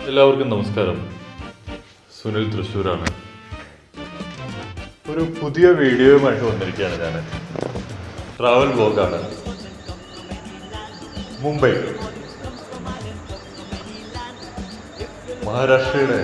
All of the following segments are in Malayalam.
എല്ലാവർക്കും നമസ്കാരം സുനിൽ തൃശ്ശൂരാണ് ഒരു പുതിയ വീഡിയോയുമായിട്ട് വന്നിരിക്കുകയാണ് ഞാൻ ട്രാവൽ ബ്ലോഗാണ് മുംബൈ മഹാരാഷ്ട്രയുടെ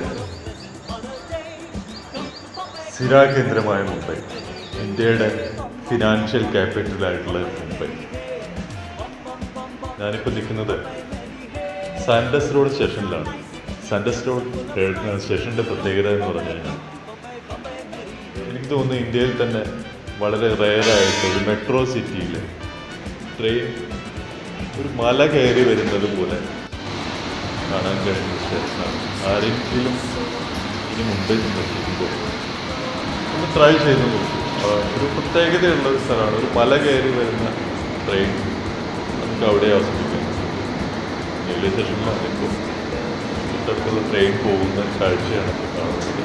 സ്ഥിരാകേന്ദ്രമായ മുംബൈ ഇന്ത്യയുടെ ഫിനാൻഷ്യൽ ക്യാപിറ്റലായിട്ടുള്ള മുംബൈ ഞാനിപ്പോൾ നിൽക്കുന്നത് സാൻഡസ് റോഡ് സ്റ്റേഷനിലാണ് സാൻഡസ് റോഡ് സ്റ്റേഷൻ്റെ പ്രത്യേകത എന്ന് പറഞ്ഞു കഴിഞ്ഞാൽ എനിക്ക് തോന്നുന്നു ഇന്ത്യയിൽ തന്നെ വളരെ റെയറായിട്ട് ഒരു മെട്രോ സിറ്റിയിൽ ട്രെയിൻ ഒരു മല കയറി വരുന്നത് പോലെ കാണാൻ കഴിയുന്ന സ്റ്റേഷനാണ് ആരെങ്കിലും ഇനി മുംബൈ സന്ദർശിക്കുമ്പോൾ ഒന്ന് ട്രൈ ചെയ്ത് നോക്കൂ ആ, ഒരു പ്രത്യേകതയുള്ള ഒരു സ്ഥലമാണ് ഒരു മല കയറി വരുന്ന ട്രെയിൻ നമുക്ക് അവിടെ ആസ്വദിക്കാം റെയിൽവേ സ്റ്റേഷനിലാണ് ഇപ്പോൾ തൊട്ടടുത്തുള്ള ട്രെയിൻ പോകുന്ന കാഴ്ചയാണ് ഇപ്പോൾ കാണുന്നത്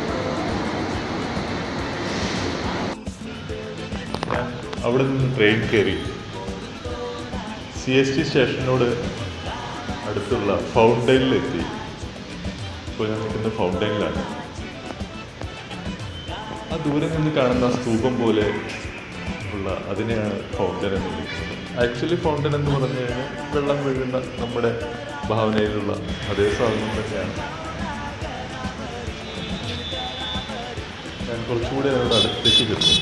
ഞാൻ അവിടെ നിന്ന് ട്രെയിൻ കയറി സി എസ് ടി സ്റ്റേഷനോട് അടുത്തുള്ള ഫൗണ്ടൈനിലെത്തി ഇപ്പോൾ ഞാൻ നിൽക്കുന്ന ഫൗണ്ടൈനിലാണ് ആ ദൂരെ നിന്ന് കാണുന്ന ആ സ്തൂപം പോലെ ഉള്ള അതിനെയാണ് ഫൗണ്ടൻ എന്ന് വിളിക്കുന്നത് ആക്ച്വലി ഫൗണ്ടൻ എന്ന് പറഞ്ഞു കഴിഞ്ഞാൽ വെള്ളം വീഴുന്ന നമ്മുടെ ഭാവനയിലുള്ള അതേ സാധനം തന്നെയാണ് ഞാൻ കുറച്ചുകൂടി അതിനോട് അടുത്തേക്ക് ചെന്നു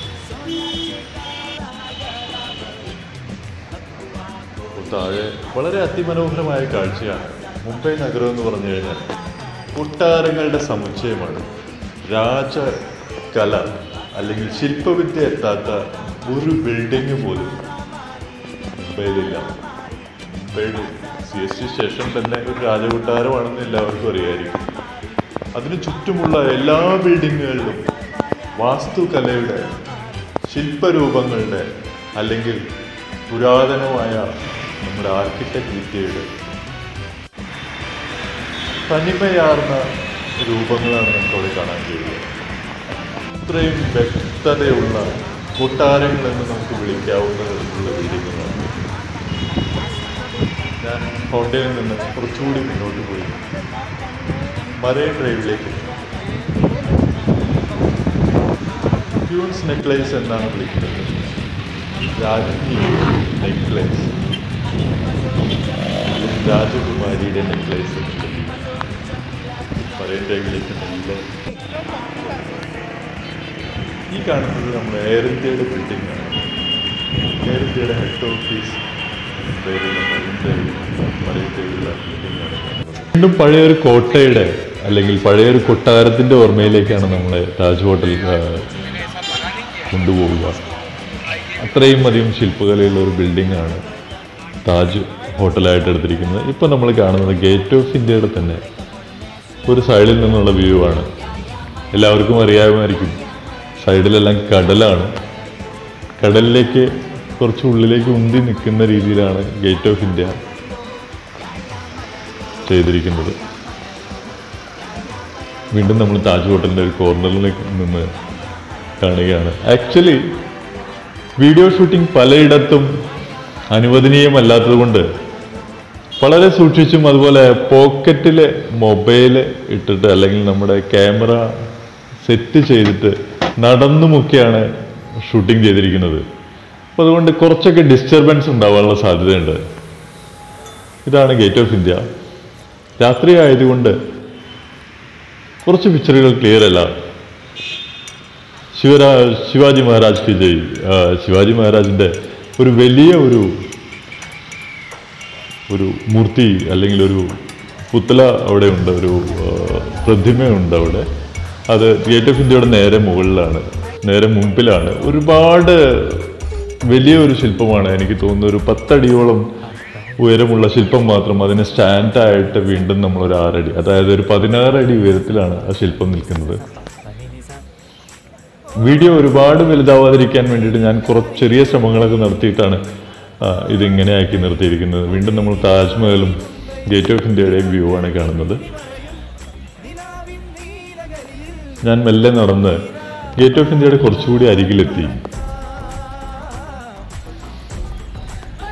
അപ്പോൾ താഴെ വളരെ അതിമനോഹരമായ കാഴ്ചയാണ് മുംബൈ നഗരം എന്ന് പറഞ്ഞു കഴിഞ്ഞാൽ കൊട്ടാരങ്ങളുടെ സമുച്ചയമാണ് രാജകല അല്ലെങ്കിൽ ശില്പവിദ്യ എത്താത്ത ഒരു ബിൽഡിംഗ് പോലും മുംബൈയിലില്ല മുംബൈയിൽ സി എസ് ടി സ്റ്റേഷൻ തന്നെ ഒരു രാജകൊട്ടാരമാണെന്ന് എല്ലാവർക്കും അറിയായിരിക്കും അതിനു ചുറ്റുമുള്ള എല്ലാ ബിൽഡിങ്ങുകളിലും വാസ്തുകലയുടെ ശില്പരൂപങ്ങളുടെ അല്ലെങ്കിൽ പുരാതനമായ നമ്മുടെ ആർക്കിടെക്ട് വിദ്യയുടെ തനിമയാർന്ന രൂപങ്ങളാണ് നമുക്ക് അവിടെ കാണാൻ കഴിയുക ഇത്രയും വ്യക്തതയുള്ള കൊട്ടാരങ്ങൾ എന്ന് നമുക്ക് വിളിക്കാവുന്ന തരത്തിലുള്ള ബിൽഡിങ്ങുകളാണ് ഞാൻ ഫൗണ്ടൈനിൽ നിന്ന് കുറച്ചുകൂടി മുന്നോട്ട് പോയി മറൈൻ ഡ്രൈവിലേക്ക് ക്യൂൻസ് നെക്ലേസ് എന്നാണ് വിളിക്കുന്നത് രാജ്ഞി നെക്ലേസ് രാജകുമാരിയുടെ നെക്ലേസ് മറൈൻ ഡ്രൈവിലേക്ക് നല്ല ഈ കാണുന്നത് നമ്മുടെ എയർ ഇന്ത്യയുടെ ബിൽഡിംഗ് ആണ് എയർ ഇന്ത്യയുടെ ഹെഡ് ഓഫീസ് പേരുള്ള മറൈൻ ഡ്രൈവ് മറൈൻ ഡ്രൈവിലുള്ള ബിൽഡിംഗ് ആണ് കാണുന്നത് വീണ്ടും പഴയൊരു കോട്ടയുടെ അല്ലെങ്കിൽ പഴയൊരു കൊട്ടാരത്തിന്റെ ഓർമ്മയിലേക്കാണ് നമ്മളെ താജ് ഹോട്ടൽ ആ, കൊണ്ടുപോവുക അത്രയും അധികം ശില്പകലയുള്ള ഒരു ബിൽഡിംഗ് ആണ് താജ് ഹോട്ടലായിട്ട് എടുത്തിരിക്കുന്നത് ഇപ്പം നമ്മൾ കാണുന്നത് ഗേറ്റ് ഓഫ് ഇന്ത്യയുടെ തന്നെ ഒരു സൈഡിൽ നിന്നുള്ള വ്യൂ ആണ് എല്ലാവർക്കും അറിയാമായിരിക്കും സൈഡിലെല്ലാം കടലാണ് കടലിലേക്ക് കുറച്ച് ഉള്ളിലേക്ക് ഉന്തി നിൽക്കുന്ന രീതിയിലാണ് ഗേറ്റ് ഓഫ് ഇന്ത്യ ചെയ്തിരിക്കുന്നത് വീണ്ടും നമ്മൾ താജ് ഹോട്ടലിൻ്റെ ഒരു കോർണറിലേക്ക് നിന്ന് കാണുകയാണ് ആക്ച്വലി വീഡിയോ ഷൂട്ടിംഗ് പലയിടത്തും അനുവദനീയമല്ലാത്തത് കൊണ്ട് വളരെ സൂക്ഷിച്ചും അതുപോലെ പോക്കറ്റിൽ മൊബൈൽ ഇട്ടിട്ട് അല്ലെങ്കിൽ നമ്മുടെ ക്യാമറ സെറ്റ് ചെയ്തിട്ട് നടന്നുമൊക്കെയാണ് ഷൂട്ടിംഗ് ചെയ്തിരിക്കുന്നത് അപ്പോൾ അതുകൊണ്ട് കുറച്ചൊക്കെ ഡിസ്റ്റർബൻസ് ഉണ്ടാവാനുള്ള സാധ്യതയുണ്ട് ഇതാണ് ഗേറ്റ് ഓഫ് ഇന്ത്യ രാത്രി ആയതുകൊണ്ട് കുറച്ച് പിക്ചറുകൾ ക്ലിയർ അല്ല ശിവരാ ശിവാജി മഹാരാജ് കി ജയ് ആ, ശിവാജി മഹാരാജിൻ്റെ ഒരു വലിയ ഒരു ഒരു മൂർത്തി അല്ലെങ്കിൽ ഒരു പുത്തല അവിടെ ഉണ്ട് ഒരു ആ, പ്രതിമയുണ്ട് അവിടെ അത് ഗേറ്റ് ഓഫ് ഇന്ത്യയുടെ നേരെ മുകളിലാണ് നേരെ മുമ്പിലാണ് ഒരുപാട് വലിയ ഒരു ശില്പമാണ് എനിക്ക് തോന്നുന്നു ഒരു പത്തടിയോളം ഉയരമുള്ള ശില്പം മാത്രം അതിന് സ്റ്റാൻഡായിട്ട് വീണ്ടും നമ്മൾ ഒരു ആറടി അതായത് ഒരു പതിനാറ് അടി ഉയരത്തിലാണ് ആ ശില്പം നിൽക്കുന്നത് വീഡിയോ ഒരുപാട് വലുതാവാതിരിക്കാൻ വേണ്ടിയിട്ട് ഞാൻ കുറച്ച് ചെറിയ ശ്രമങ്ങളൊക്കെ നടത്തിയിട്ടാണ് ആ, ഇതിങ്ങനെ ആക്കി നിർത്തിയിരിക്കുന്നത് വീണ്ടും നമ്മൾ താജ്മഹലും ഗേറ്റ് ഓഫ് ഇന്ത്യയുടെയും വ്യൂ ആണ് കാണുന്നത് ഞാൻ മെല്ലെ നടന്ന് ഗേറ്റ് ഓഫ് ഇന്ത്യയുടെ കുറച്ചുകൂടി അരികിലെത്തി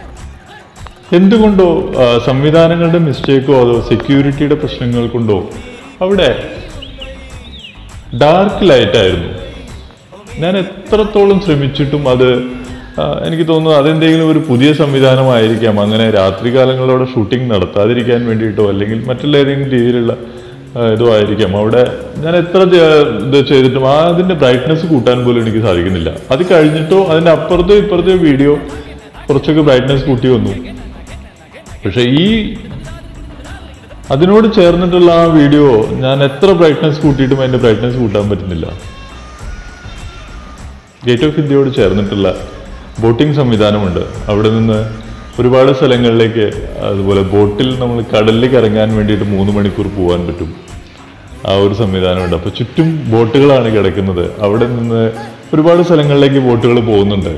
എന്തുകൊണ്ടോ ആ, സംവിധാനങ്ങളുടെ മിസ്റ്റേക്കോ അതോ സെക്യൂരിറ്റിയുടെ പ്രശ്നങ്ങൾ കൊണ്ടോ അവിടെ ഡാർക്ക് ലൈറ്റ് ആയിരുന്നു ഞാൻ എത്രത്തോളം ശ്രമിച്ചിട്ടും അത് ആ, എനിക്ക് തോന്നുന്നു അതെന്തെങ്കിലും ഒരു പുതിയ സംവിധാനമായിരിക്കാം അങ്ങനെ രാത്രികാലങ്ങളോടെ ഷൂട്ടിംഗ് നടത്താതിരിക്കാൻ വേണ്ടിയിട്ടോ അല്ലെങ്കിൽ മറ്റുള്ള ഏതെങ്കിലും രീതിയിലുള്ള ആ, ഇതോ ആയിരിക്കാം അവിടെ ഞാൻ എത്ര ചെ- ഇത് ചെയ്തിട്ടും ആ അതിന്റെ ബ്രൈറ്റ്നസ് കൂട്ടാൻ പോലും എനിക്ക് സാധിക്കുന്നില്ല അത് കഴിഞ്ഞിട്ടോ അതിന്റെ അപ്പുറത്തോ ഇപ്പുറത്തോ വീഡിയോ കുറച്ചൊക്കെ ബ്രൈറ്റ്നസ് കൂട്ടി വന്നു പക്ഷെ ഈ അതിനോട് ചേർന്നിട്ടുള്ള ആ വീഡിയോ ഞാൻ എത്ര ബ്രൈറ്റ്നസ് കൂട്ടിയിട്ടും അതിന്റെ ബ്രൈറ്റ്നസ് കൂട്ടാൻ പറ്റുന്നില്ല ഗേറ്റ് ഓഫ് ഇന്ത്യയോട് ചേർന്നിട്ടുള്ള ബോട്ടിംഗ് സംവിധാനമുണ്ട് അവിടെ നിന്ന് ഒരുപാട് സ്ഥലങ്ങളിലേക്ക് അതുപോലെ ബോട്ടിൽ നമ്മൾ കടലിലേക്ക് ഇറങ്ങാൻ വേണ്ടിയിട്ട് മൂന്ന് മണിക്കൂർ പോകാൻ പറ്റും ആ ഒരു സംവിധാനമുണ്ട് അപ്പോൾ ചുറ്റും ബോട്ടുകളാണ് കിടക്കുന്നത് അവിടെ നിന്ന് ഒരുപാട് സ്ഥലങ്ങളിലേക്ക് ബോട്ടുകൾ പോകുന്നുണ്ട്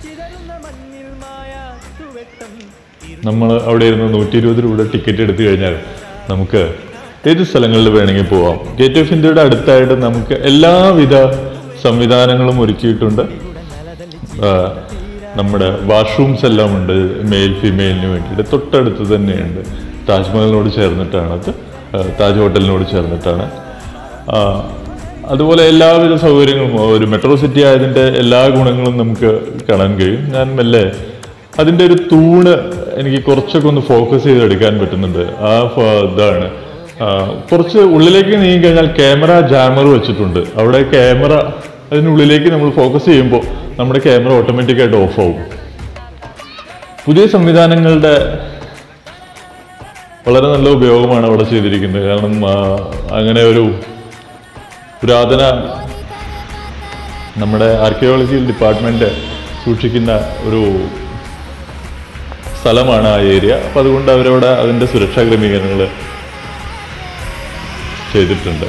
നമ്മൾ അവിടെ ഇരുന്ന് നൂറ്റി ഇരുപത് രൂപയുടെ ടിക്കറ്റ് എടുത്തു കഴിഞ്ഞാൽ നമുക്ക് ഏത് സ്ഥലങ്ങളിൽ വേണമെങ്കിൽ പോവാം ഗേറ്റ് ഓഫ് ഇന്ത്യയുടെ അടുത്തായിട്ട് നമുക്ക് എല്ലാവിധ സംവിധാനങ്ങളും ഒരുക്കിയിട്ടുണ്ട് ആ, നമ്മുടെ വാഷ്റൂംസ് എല്ലാം ഉണ്ട് മെയിൽ ഫീമെയിലിന് വേണ്ടിയിട്ട് തൊട്ടടുത്ത് തന്നെയുണ്ട് താജ്മഹലിനോട് ചേർന്നിട്ടാണ് അത് ആ, താജ് ഹോട്ടലിനോട് ചേർന്നിട്ടാണ് ആ, അതുപോലെ എല്ലാവിധ സൗകര്യങ്ങളും ഒരു മെട്രോ സിറ്റി ആയതിൻ്റെ എല്ലാ ഗുണങ്ങളും നമുക്ക് കാണാൻ കഴിയും ഞാൻ മെല്ലെ അതിൻ്റെ ഒരു തൂണ് എനിക്ക് കുറച്ചൊക്കെ ഒന്ന് ഫോക്കസ് ചെയ്തെടുക്കാൻ പറ്റുന്നുണ്ട് ആ ഫ- ഇതാണ് ആ, കുറച്ച് ഉള്ളിലേക്ക് നീങ്ങി കഴിഞ്ഞാൽ ക്യാമറ ജാമർ വെച്ചിട്ടുണ്ട് അവിടെ ക്യാമറ അതിനുള്ളിലേക്ക് നമ്മൾ ഫോക്കസ് ചെയ്യുമ്പോൾ നമ്മുടെ ക്യാമറ ഓട്ടോമാറ്റിക്കായിട്ട് ഓഫ് ആവും പുതിയ സംവിധാനങ്ങളുടെ വളരെ നല്ല ഉപയോഗമാണ് അവിടെ ചെയ്തിരിക്കുന്നത് കാരണം ആ, അങ്ങനെ ഒരു പുരാതന നമ്മുടെ ആർക്കിയോളജിക്കൽ ഡിപ്പാർട്ട്മെന്റ് സൂക്ഷിക്കുന്ന ഒരു സ്ഥലമാണ് ആ ഏരിയ അപ്പം അതുകൊണ്ട് അവരവിടെ അതിൻ്റെ സുരക്ഷാ ക്രമീകരണങ്ങൾ ചെയ്തിട്ടുണ്ട്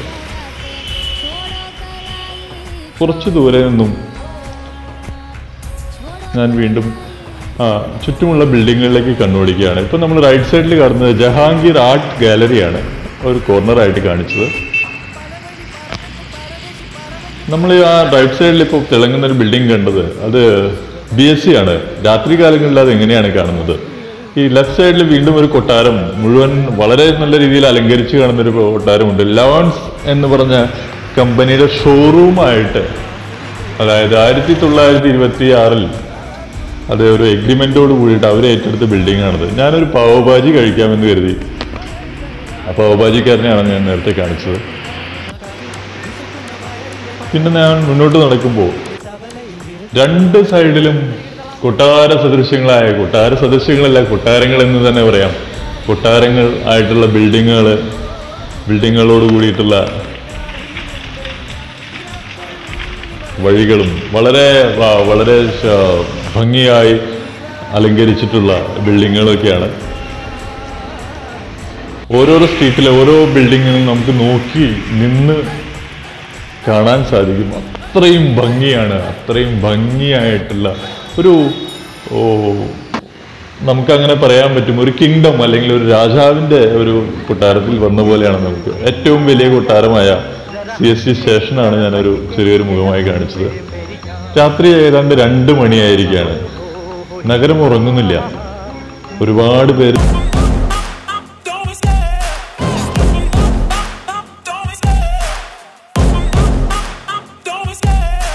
കുറച്ച് ദൂരെ നിന്നും ഞാൻ വീണ്ടും ആ, ചുറ്റുമുള്ള ബിൽഡിങ്ങുകളിലേക്ക് കണ്ണോടിക്കുകയാണ് ഇപ്പം നമ്മൾ റൈറ്റ് സൈഡിൽ കാണുന്നത് ജഹാംഗീർ ആർട്ട് ഗാലറിയാണ് ഒരു കോർണറായിട്ട് കാണിച്ചത് നമ്മൾ ആ റൈറ്റ് സൈഡിൽ ഇപ്പോൾ തിളങ്ങുന്ന ഒരു ബിൽഡിംഗ് കണ്ടത് അത് ബി എസ് സി ആണ് രാത്രി കാലങ്ങളിൽ അത് എങ്ങനെയാണ് കാണുന്നത് ഈ ലെഫ്റ്റ് സൈഡിൽ വീണ്ടും ഒരു കൊട്ടാരം മുഴുവൻ വളരെ നല്ല രീതിയിൽ അലങ്കരിച്ച് കാണുന്ന ഒരു കൊട്ടാരമുണ്ട് ലോൺസ് എന്ന് പറഞ്ഞ കമ്പനിയുടെ ഷോറൂമായിട്ട് അതായത് ആയിരത്തി തൊള്ളായിരത്തി ഇരുപത്തി ആറിൽ അത് ഒരു എഗ്രിമെന്റോട് കൂടിയിട്ട് അവർ ഏറ്റെടുത്ത ബിൽഡിംഗ് ആണത് ഞാനൊരു പാവഭാജി കഴിക്കാമെന്ന് കരുതി ആ പാവഭാജിക്കാരനെയാണ് ഞാൻ നേരത്തെ കാണിച്ചത് പിന്നെ ഞാൻ മുന്നോട്ട് നടക്കുമ്പോൾ രണ്ട് സൈഡിലും കൊട്ടാര സദൃശ്യങ്ങളായ കൊട്ടാര സദൃശ്യങ്ങളല്ല കൊട്ടാരങ്ങൾ എന്ന് തന്നെ പറയാം കൊട്ടാരങ്ങൾ ആയിട്ടുള്ള ബിൽഡിങ്ങുകൾ ബിൽഡിങ്ങുകളോട് കൂടിയിട്ടുള്ള വഴികളും വളരെ വ- വളരെ ശ- ഭംഗിയായി അലങ്കരിച്ചിട്ടുള്ള ബിൽഡിങ്ങുകളൊക്കെയാണ് ഓരോരോ സ്ട്രീറ്റിലെ ഓരോ ബിൽഡിങ്ങിനും നമുക്ക് നോക്കി നിന്ന് കാണാൻ സാധിക്കും അത്രയും ഭംഗിയാണ് അത്രയും ഭംഗിയായിട്ടുള്ള ഒരു ഓ നമുക്കങ്ങനെ പറയാൻ പറ്റും ഒരു കിങ്ഡം അല്ലെങ്കിൽ ഒരു രാജാവിൻ്റെ ഒരു കൊട്ടാരത്തിൽ വന്ന പോലെയാണ് നമുക്ക് ഏറ്റവും വലിയ കൊട്ടാരമായ സി എസ് സി സ്റ്റേഷനാണ് ഞാനൊരു ചെറിയൊരു മുഖമായി കാണിച്ചത് രാത്രി ഏതാണ്ട് രണ്ട് മണിയായിരിക്കുകയാണ് നഗരം ഉറങ്ങുന്നില്ല ഒരുപാട് പേര് Don't be scared. Don't be scared. Don't be scared.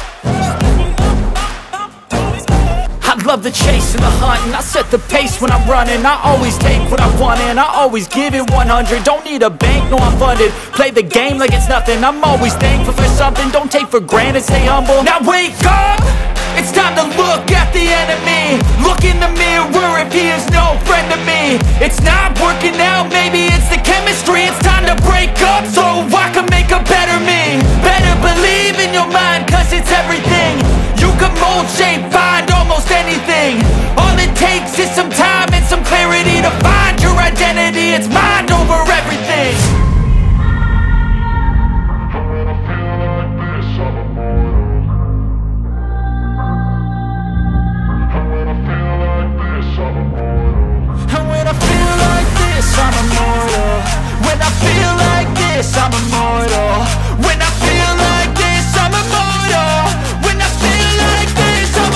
Don't be scared. I love the chase and the hunt and I set the pace when I'm running I always take what I want and I always give it 100 Don't need a bank, no I'm funded Play the game like it's nothing I'm always thankful for something Don't take for granted, stay humble Now wake up! It's time to look at the enemy Look in the mirror if he is no friend to me It's not working out, maybe it's the chemistry It's time to break up so I can make a better me Better believe in your mind cause it's everything You can mold, shape, find almost anything All it takes is some time and some clarity To find your identity, it's mind over everything And when I feel like this, I'm immortal When I feel like this, I'm immortal When I feel like this, I'm immortal When I feel like this, I'm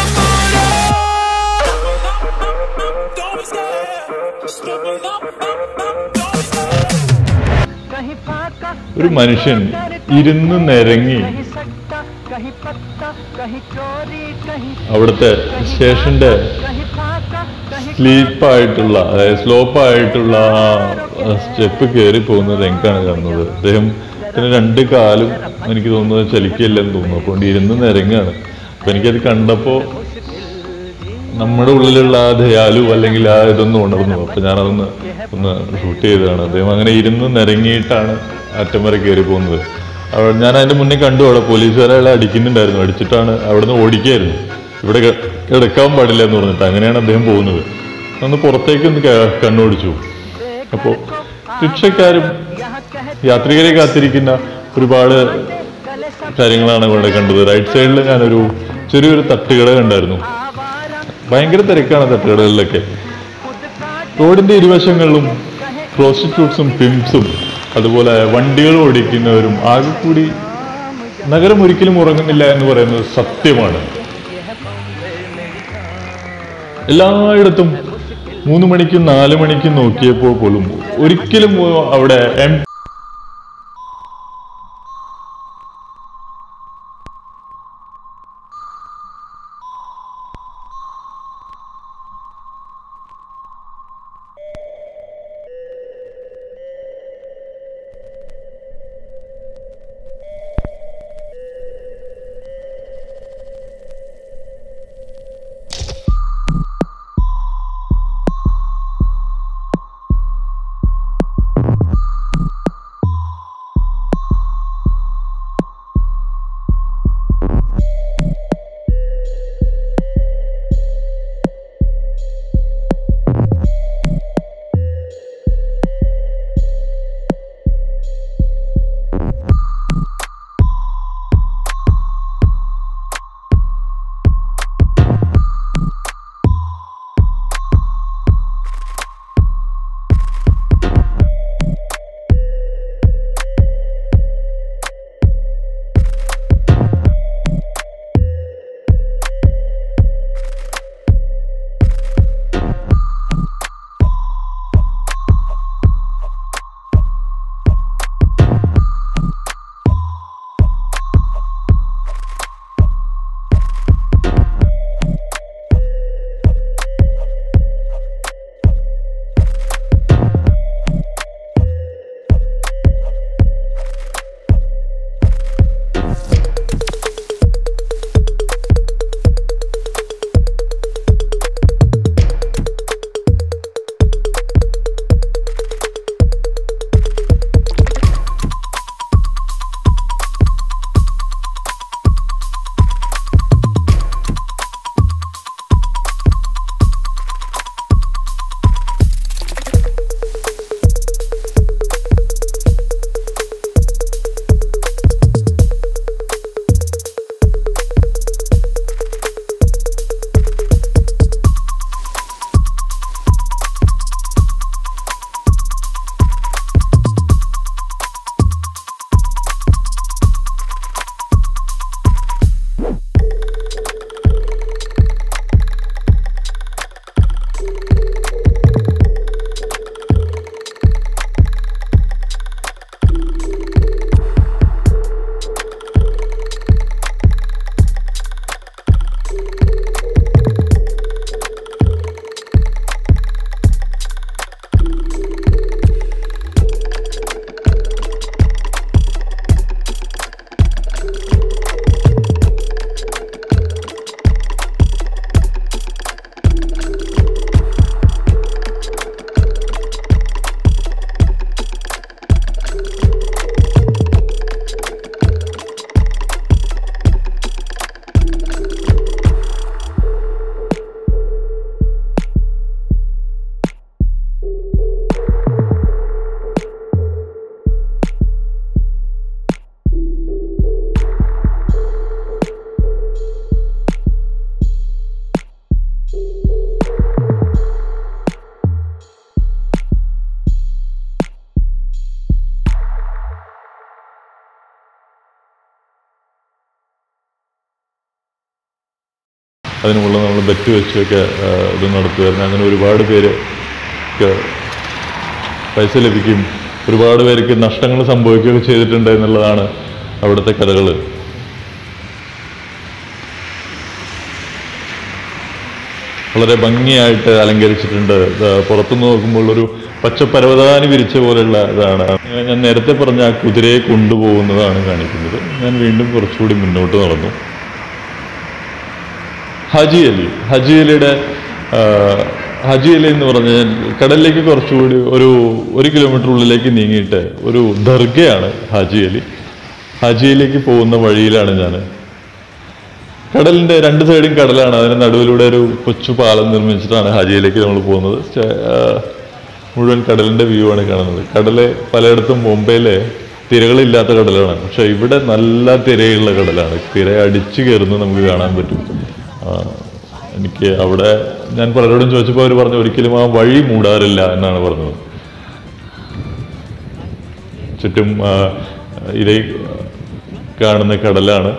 immortal Don't be scared. Don't ഒരു മനുഷ്യൻ ഇരുന്ന് നിരങ്ങി അവിടുത്തെ സ്റ്റേഷന്റെ സ്ലീപ്പായിട്ടുള്ള അതായത് സ്ലോപ്പായിട്ടുള്ള ആ സ്റ്റെപ്പ് കയറി പോകുന്ന രംഗാണ് കാണുന്നത് അദ്ദേഹം പിന്നെ രണ്ട് കാലും എനിക്ക് തോന്നുന്നത് ചലിക്കില്ലെന്ന് തോന്നുന്നു അപ്പോൾ ഇരുന്ന് നിരങ്ങാണ് അപ്പൊ എനിക്കത് കണ്ടപ്പോൾ നമ്മുടെ ഉള്ളിലുള്ള ആ ദയാലു അല്ലെങ്കിൽ ആ ഇതൊന്നും ഉണർന്നു അപ്പൊ ഞാനതൊന്ന് ഒന്ന് ഷൂട്ട് ചെയ്തതാണ് അദ്ദേഹം അങ്ങനെ ഇരുന്ന് നിരങ്ങിയിട്ടാണ് അറ്റം വരെ കയറി പോകുന്നത് അവിടെ ഞാൻ അതിന്റെ മുന്നേ കണ്ടു അവിടെ പോലീസുകാരെ അയാളെ അടിക്കുന്നുണ്ടായിരുന്നു അടിച്ചിട്ടാണ് അവിടെ നിന്ന് ഓടിക്കായിരുന്നു ഇവിടെ ക- കിടക്കാൻ പാടില്ല എന്ന് പറഞ്ഞിട്ട് അങ്ങനെയാണ് അദ്ദേഹം പോകുന്നത് ഒന്ന് പുറത്തേക്ക് ഒന്ന് ക- കണ്ണോടിച്ചു അപ്പോൾ റിക്ഷക്കാരും യാത്രികരെ കാത്തിരിക്കുന്ന ഒരുപാട് കാര്യങ്ങളാണ് ഇവിടെ കണ്ടത് റൈറ്റ് സൈഡിൽ ഞാനൊരു ചെറിയൊരു തട്ടുകട കണ്ടായിരുന്നു ഭയങ്കര തിരക്കാണ് തട്ടുകടകളിലൊക്കെ റോഡിന്റെ ഇരുവശങ്ങളിലും പ്രോസ്റ്റിറ്റ്യൂട്ട്സും പിംസും അതുപോലെ വണ്ടികൾ ഓടിക്കുന്നവരും ആകെ കൂടി നഗരം ഒരിക്കലും ഉറങ്ങുന്നില്ല എന്ന് പറയുന്നത് സത്യമാണ് എല്ലായിടത്തും മൂന്ന് മണിക്കും നാല് മണിക്കും നോക്കിയപ്പോൾ പോലും ഒരിക്കലും അവിടെ എം അതിനുമുള്ള നമ്മൾ ബെറ്റ് വെച്ചൊക്കെ ആ, ഇത് നടത്തുമായിരുന്നു അങ്ങനെ ഒരുപാട് പേര് ഒക്കെ പൈസ ലഭിക്കും ഒരുപാട് പേർക്ക് നഷ്ടങ്ങൾ സംഭവിക്കുകയൊക്കെ ചെയ്തിട്ടുണ്ട് എന്നുള്ളതാണ് അവിടുത്തെ കഥകൾ വളരെ ഭംഗിയായിട്ട് അലങ്കരിച്ചിട്ടുണ്ട് ഇത് പുറത്തുനിന്ന് നോക്കുമ്പോൾ ഒരു പച്ച പരവതാനി വിരിച്ച പോലെയുള്ള ഇതാണ് ഞാൻ നേരത്തെ പറഞ്ഞ ആ കുതിരയെ കൊണ്ടുപോകുന്നതാണ് കാണിക്കുന്നത് ഞാൻ വീണ്ടും കുറച്ചുകൂടി മുന്നോട്ട് നടന്നു ഹജി അലി ഹജി അലിയുടെ ആ, ഹജി അലി എന്ന് പറഞ്ഞാൽ കടലിലേക്ക് കുറച്ചുകൂടി ഒരു ഒരു കിലോമീറ്റർ ഉള്ളിലേക്ക് നീങ്ങിയിട്ട് ഒരു ദർഗയാണ് ഹാജി അലി ഹാജി അലിക്ക് പോകുന്ന വഴിയിലാണ് ഞാൻ കടലിന്റെ രണ്ട് സൈഡും കടലാണ് അതിന് നടുവിലൂടെ ഒരു കൊച്ചു പാലം നിർമ്മിച്ചിട്ടാണ് ഹാജിയിലേക്ക് നമ്മൾ പോകുന്നത് ചെ- ആ, മുഴുവൻ കടലിന്റെ വ്യൂ ആണ് കാണുന്നത് കടല് പലയിടത്തും മുംബൈയിലെ തിരകളില്ലാത്ത കടലാണ് പക്ഷെ ഇവിടെ നല്ല തിരയുള്ള കടലാണ് തിര അടിച്ചു കയറുന്നത് നമുക്ക് കാണാൻ പറ്റും ആ, എനിക്ക് അവിടെ ഞാൻ പലരോടും ചോദിച്ചപ്പോൾ അവർ പറഞ്ഞു ഒരിക്കലും ആ വഴി മൂടാറില്ല എന്നാണ് പറഞ്ഞത് ചുറ്റും ആ, ഇതേ കാണുന്ന കടലാണ്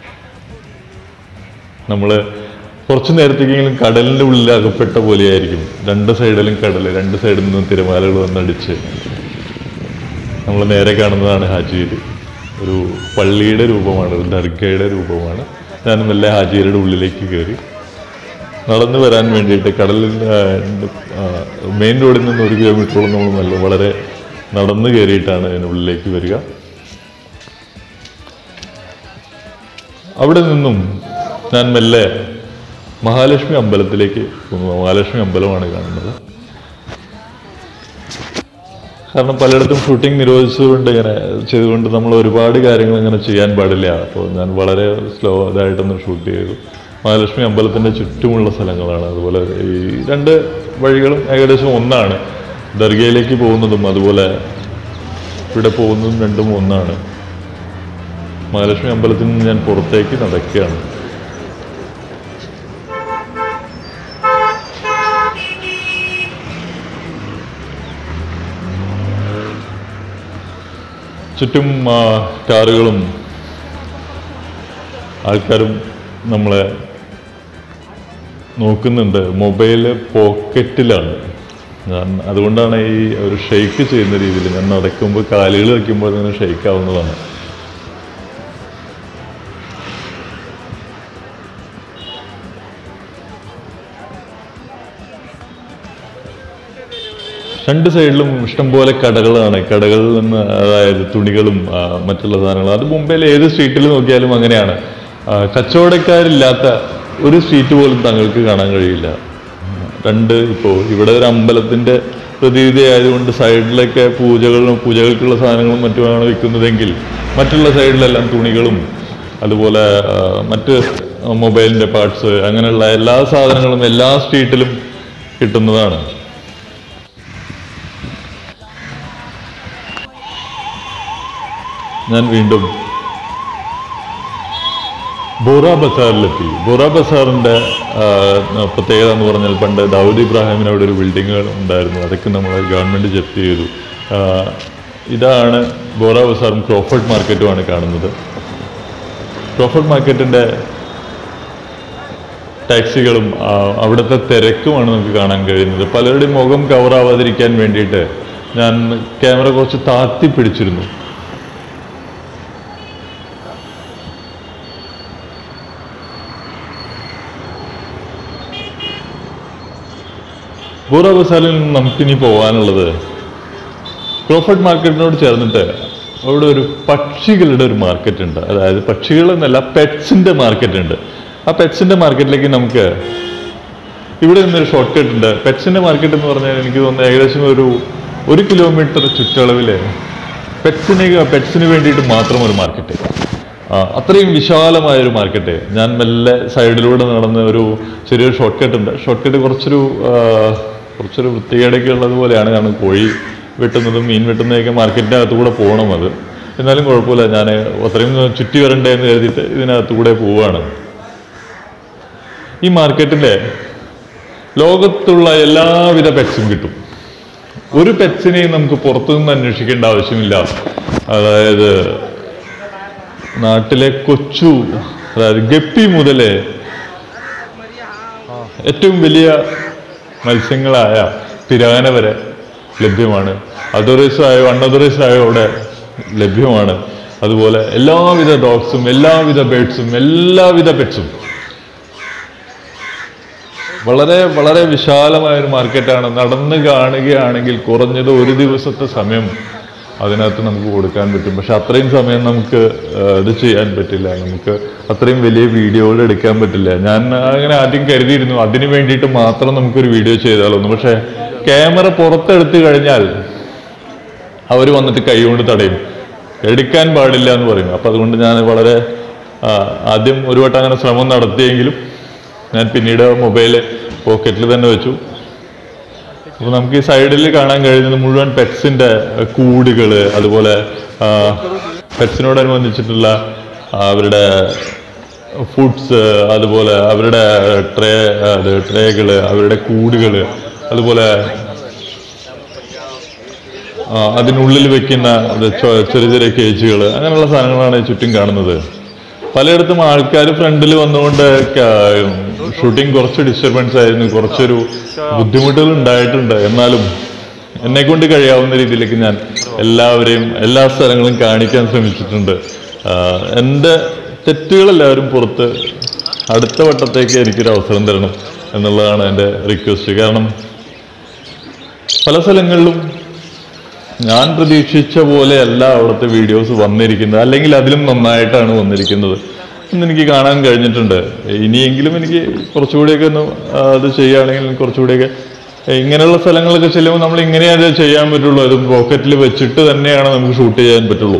നമ്മൾ കുറച്ചു നേരത്തേക്കെങ്കിലും കടലിൻ്റെ ഉള്ളിൽ അകപ്പെട്ട പോലെയായിരിക്കും രണ്ട് സൈഡിലും കടൽ രണ്ട് സൈഡിൽ നിന്നും തിരമാലകൾ വന്നടിച്ച് നമ്മൾ നേരെ കാണുന്നതാണ് ഹാജിയിൽ ഒരു പള്ളിയുടെ രൂപമാണ് ഒരു ദർഗയുടെ രൂപമാണ് ഞാൻ മെല്ലെ ഹാജിയുടെ ഉള്ളിലേക്ക് കയറി നടന്നു വരാൻ വേണ്ടിയിട്ട് കടലിൽ മെയിൻ റോഡിൽ നിന്ന് ഒരു കിലോമീറ്ററോളം നമ്മൾ നല്ല വളരെ നടന്നു കയറിയിട്ടാണ് അതിനുള്ളിലേക്ക് വരിക അവിടെ നിന്നും ഞാൻ മെല്ലെ മഹാലക്ഷ്മി അമ്പലത്തിലേക്ക് പോകുന്നു മഹാലക്ഷ്മി അമ്പലമാണ് കാണുന്നത് കാരണം പലയിടത്തും ഷൂട്ടിംഗ് നിരോധിച്ചുകൊണ്ട് ഇങ്ങനെ ചെയ്തുകൊണ്ട് നമ്മൾ ഒരുപാട് കാര്യങ്ങൾ ഇങ്ങനെ ചെയ്യാൻ പാടില്ല അപ്പോൾ ഞാൻ വളരെ സ്ലോ ഇതായിട്ടൊന്ന് ഷൂട്ട് ചെയ്തു മഹാലക്ഷ്മി അമ്പലത്തിൻ്റെ ചുറ്റുമുള്ള സ്ഥലങ്ങളാണ് അതുപോലെ ഈ രണ്ട് വഴികളും ഏകദേശം ഒന്നാണ് ദർഗയിലേക്ക് പോകുന്നതും അതുപോലെ ഇവിടെ പോകുന്നതും രണ്ടും ഒന്നാണ് മഹാലക്ഷ്മി അമ്പലത്തിൽ നിന്ന് ഞാൻ പുറത്തേക്ക് നടക്കുകയാണ് ചുറ്റും ആ, കാറുകളും ആൾക്കാരും നമ്മളെ നോക്കുന്നുണ്ട് മൊബൈല് പോക്കറ്റിലാണ് ഞാൻ അതുകൊണ്ടാണ് ഈ ഒരു ഷെയ്ക്ക് ചെയ്യുന്ന രീതിയിൽ ഞാൻ നടക്കുമ്പോൾ കാലുകൾ വയ്ക്കുമ്പോൾ അങ്ങനെ ഷെയ്ക്ക് ആവുന്നതാണ് രണ്ട് സൈഡിലും ഇഷ്ടംപോലെ കടകളാണ് കടകളിൽ നിന്ന് അതായത് തുണികളും ആ, മറ്റുള്ള സാധനങ്ങളും അത് മുംബൈയിലെ ഏത് സ്ട്രീറ്റിൽ നോക്കിയാലും അങ്ങനെയാണ് ആ, കച്ചവടക്കാരില്ലാത്ത ഒരു സ്ട്രീറ്റ് പോലും താങ്കൾക്ക് കാണാൻ കഴിയില്ല രണ്ട് ഇപ്പോൾ ഇവിടെ ഒരു അമ്പലത്തിന്റെ പ്രതീതി ആയതുകൊണ്ട് സൈഡിലൊക്കെ പൂജകളും പൂജകൾക്കുള്ള സാധനങ്ങളും മറ്റുമാണ് വിൽക്കുന്നതെങ്കിൽ മറ്റുള്ള സൈഡിലെല്ലാം തുണികളും അതുപോലെ ആ, മറ്റ് മൊബൈലിന്റെ പാർട്സ് അങ്ങനെയുള്ള എല്ലാ സാധനങ്ങളും എല്ലാ സ്ട്രീറ്റിലും കിട്ടുന്നതാണ് ഞാൻ വീണ്ടും ബോറ ബസാറിലെത്തി ബോറ ബസാറിന്റെ ആ, പ്രത്യേകത എന്ന് പറഞ്ഞാൽ പണ്ട് ദാവൂദ് ഇബ്രാഹിമിന് അവിടെ ഒരു ബിൽഡിങ്ങുകൾ ഉണ്ടായിരുന്നു അതൊക്കെ നമ്മൾ ഗവൺമെന്റ് ജപ്തി ചെയ്തു ആ, ഇതാണ് ബോറ ബസാറും ക്രോഫർഡ് മാർക്കറ്റുമാണ് കാണുന്നത് ക്രോഫർഡ് മാർക്കറ്റിന്റെ ടാക്സികളും ആ, അവിടുത്തെ തിരക്കുമാണ് നമുക്ക് കാണാൻ കഴിയുന്നത് പലരുടെയും മുഖം കവറാവാതിരിക്കാൻ വേണ്ടിയിട്ട് ഞാൻ ക്യാമറ കുറച്ച് താത്തി പിടിച്ചിരുന്നു ബൂറ ബസാറിൽ നിന്ന് നമുക്കിനി പോകാനുള്ളത് ക്രോഫർഡ് മാർക്കറ്റിനോട് ചേർന്നിട്ട് അവിടെ ഒരു പക്ഷികളുടെ ഒരു മാർക്കറ്റ് ഉണ്ട് അതായത് പക്ഷികൾ എന്നല്ല പെറ്റ്സിന്റെ മാർക്കറ്റ് ഉണ്ട് ആ പെറ്റ്സിന്റെ മാർക്കറ്റിലേക്ക് നമുക്ക് ഇവിടെ നിന്നൊരു ഷോർട്ട് കട്ട് ഉണ്ട് പെറ്റ്സിന്റെ മാർക്കറ്റ് എന്ന് പറഞ്ഞാൽ എനിക്ക് തോന്നുന്നു ഏകദേശം ഒരു ഒരു കിലോമീറ്റർ ചുറ്റളവില് പെറ്റ്സിന് പെറ്റ്സിന് വേണ്ടിയിട്ട് മാത്രം ഒരു മാർക്കറ്റ് ആ, അത്രയും വിശാലമായ ഒരു മാർക്കറ്റ് ഞാൻ മെല്ലെ സൈഡിലൂടെ നടന്ന ഒരു ചെറിയൊരു ഷോർട്ട് കട്ട് ഉണ്ട് ഷോർട്ട് കട്ട് കുറച്ചൊരു ആ, കുറച്ചൊരു വൃത്തികേടൊക്കെ ഉള്ളതുപോലെയാണ് കാരണം കോഴി വെട്ടുന്നതും മീൻ വെട്ടുന്നതൊക്കെ മാർക്കറ്റിൻ്റെ അകത്തുകൂടെ പോകണം അത് എന്നാലും കുഴപ്പമില്ല ഞാൻ അത്രയും ചുറ്റി വരണ്ടേ എന്ന് കരുതിയിട്ട് ഇതിനകത്തുകൂടെ പോവുകയാണ് ഈ മാർക്കറ്റിലെ ലോകത്തുള്ള എല്ലാവിധ പെറ്റ്സും കിട്ടും ഒരു പെറ്റ്സിനെയും നമുക്ക് പുറത്തുനിന്ന് അന്വേഷിക്കേണ്ട ആവശ്യമില്ല അതായത് നാട്ടിലെ കൊച്ചു അതായത് ഗപ്പി മുതലേ ഏറ്റവും വലിയ മത്സ്യങ്ങളായ പിരാന വരെ ലഭ്യമാണ് അതോറൈസ്ഡ് ആയോ അൺഅതോറൈസ്ഡ് ആയോ അവിടെ ലഭ്യമാണ് അതുപോലെ എല്ലാവിധ ഡോഗ്സും എല്ലാവിധ ബേഡ്സും എല്ലാവിധ പെറ്റ്സും വളരെ വളരെ വിശാലമായ ഒരു മാർക്കറ്റാണ് നടന്ന് കാണുകയാണെങ്കിൽ കുറഞ്ഞത് ഒരു ദിവസത്തെ സമയം അതിനകത്ത് നമുക്ക് കൊടുക്കാൻ പറ്റും പക്ഷെ അത്രയും സമയം നമുക്ക് ആ, ഇത് ചെയ്യാൻ പറ്റില്ല നമുക്ക് അത്രയും വലിയ വീഡിയോകൾ എടുക്കാൻ പറ്റില്ല ഞാൻ അങ്ങനെ ആദ്യം കരുതിയിരുന്നു അതിന് വേണ്ടിയിട്ട് മാത്രം നമുക്കൊരു വീഡിയോ ചെയ്താലൊന്നും പക്ഷെ ക്യാമറ പുറത്തെടുത്ത് കഴിഞ്ഞാൽ അവർ വന്നിട്ട് കൈകൊണ്ട് തടയും എടുക്കാൻ പാടില്ല എന്ന് പറയും അപ്പം അതുകൊണ്ട് ഞാൻ വളരെ ആ, ആദ്യം ഒരു വട്ടം അങ്ങനെ ശ്രമം നടത്തിയെങ്കിലും ഞാൻ പിന്നീട് മൊബൈൽ പോക്കറ്റിൽ തന്നെ വെച്ചു അപ്പോൾ നമുക്ക് ഈ സൈഡിൽ കാണാൻ കഴിയുന്നത് മുഴുവൻ പെറ്റ്സിൻ്റെ കൂടുകൾ അതുപോലെ പെറ്റ്സിനോടനുബന്ധിച്ചിട്ടുള്ള ആ, അവരുടെ ഫുഡ്സ് അതുപോലെ അവരുടെ ട്രേ അത് ട്രേകൾ അവരുടെ കൂടുകൾ അതുപോലെ ആ, അതിനുള്ളിൽ വെക്കുന്ന അത് ചൊ- ചെറിയ ചെറിയ കേജുകൾ അങ്ങനെയുള്ള സാധനങ്ങളാണ് ഈ ചുറ്റും കാണുന്നത് പലയിടത്തും ആൾക്കാർ ഫ്രണ്ടിൽ വന്നുകൊണ്ട് ഷൂട്ടിംഗ് കുറച്ച് ഡിസ്റ്റർബൻസ് ആയിരുന്നു കുറച്ചൊരു ബുദ്ധിമുട്ടുകൾ ഉണ്ടായിട്ടുണ്ട് എന്നാലും എന്നെ കൊണ്ട് കഴിയാവുന്ന രീതിയിലേക്ക് ഞാൻ എല്ലാവരെയും എല്ലാ സ്ഥലങ്ങളും കാണിക്കാൻ ശ്രമിച്ചിട്ടുണ്ട് ആ, എൻ്റെ തെറ്റുകളെല്ലാവരും പുറത്ത് അടുത്ത വട്ടത്തേക്ക് എനിക്കൊരു അവസരം തരണം എന്നുള്ളതാണ് എൻ്റെ റിക്വസ്റ്റ് കാരണം പല സ്ഥലങ്ങളിലും ഞാൻ പ്രതീക്ഷിച്ച പോലെയല്ല അവിടുത്തെ വീഡിയോസ് വന്നിരിക്കുന്നത് അല്ലെങ്കിൽ അതിലും നന്നായിട്ടാണ് വന്നിരിക്കുന്നത് എന്ന് എനിക്ക് കാണാൻ കഴിഞ്ഞിട്ടുണ്ട് ഇനിയെങ്കിലും എനിക്ക് കുറച്ചുകൂടിയൊക്കെ ഒന്ന് ആ, അത് ചെയ്യുകയാണെങ്കിൽ കുറച്ചുകൂടിയൊക്കെ ഇങ്ങനെയുള്ള സ്ഥലങ്ങളൊക്കെ ചെല്ലുമ്പോൾ നമ്മൾ ഇങ്ങനെയേ അത് ചെയ്യാൻ പറ്റുള്ളൂ അത് പോക്കറ്റിൽ വെച്ചിട്ട് തന്നെയാണ് നമുക്ക് ഷൂട്ട് ചെയ്യാൻ പറ്റുള്ളൂ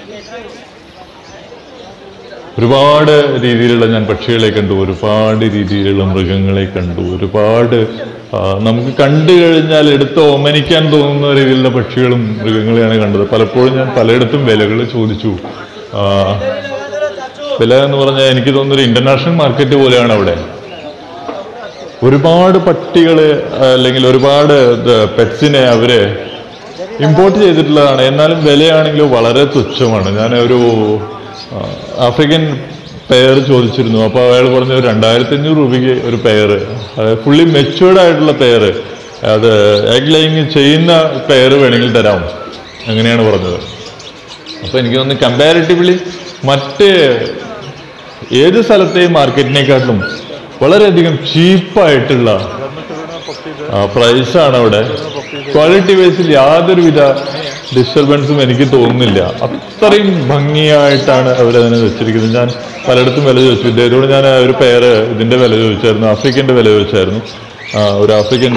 ഒരുപാട് രീതിയിലുള്ള ഞാൻ പക്ഷികളെ കണ്ടു ഒരുപാട് രീതിയിലുള്ള മൃഗങ്ങളെ കണ്ടു ഒരുപാട് ആ, നമുക്ക് കണ്ടു കഴിഞ്ഞാൽ എടുത്ത് ഓമനിക്കാൻ തോന്നുന്ന രീതിയിലുള്ള പക്ഷികളും മൃഗങ്ങളെയാണ് കണ്ടത് പലപ്പോഴും ഞാൻ പലയിടത്തും വിലകൾ ചോദിച്ചു ആ, വില എന്ന് പറഞ്ഞാൽ എനിക്ക് തോന്നുന്നു ഒരു ഇന്റർനാഷണൽ മാർക്കറ്റ് പോലെയാണ് അവിടെ ഒരുപാട് പട്ടികള് അല്ലെങ്കിൽ ഒരുപാട് പെറ്റ്സിനെ അവര് ഇമ്പോർട്ട് ചെയ്തിട്ടുള്ളതാണ് എന്നാലും വിലയാണെങ്കിലും വളരെ തുച്ഛമാണ് ഞാൻ ഒരു ആ, ആഫ്രിക്കൻ പെയർ ചോദിച്ചിരുന്നു അപ്പോൾ അയാൾ പറഞ്ഞു ഒരു രണ്ടായിരത്തി അഞ്ഞൂറ് രൂപയ്ക്ക് ഒരു പെയർ ഫുള്ളി മെച്ചുവേർഡ് ആയിട്ടുള്ള പെയർ അത് എഗ് ലൈങ് ചെയ്യുന്ന പെയർ വേണമെങ്കിൽ തരാം അങ്ങനെയാണ് പറഞ്ഞത് അപ്പോൾ എനിക്ക് തോന്നുന്നു കമ്പാരിറ്റീവ്ലി മറ്റ് ഏത് സ്ഥലത്തെയും മാർക്കറ്റിനെക്കാട്ടിലും വളരെയധികം ചീപ്പായിട്ടുള്ള പ്രൈസാണ് അവിടെ ക്വാളിറ്റി വൈസിൽ യാതൊരുവിധ ഡിസ്റ്റർബൻസും എനിക്ക് തോന്നുന്നില്ല അത്രയും ഭംഗിയായിട്ടാണ് അവരതിനെ വെച്ചിരിക്കുന്നത് ഞാൻ പലയിടത്തും വില ചോദിച്ചു ഇദ്ദേഹത്തോട് ഞാൻ ഒരു പേര് ഇതിന്റെ വില ചോദിച്ചായിരുന്നു ആഫ്രിക്കന്റെ വില ചോദിച്ചായിരുന്നു ആ, ഒരു ആഫ്രിക്കൻ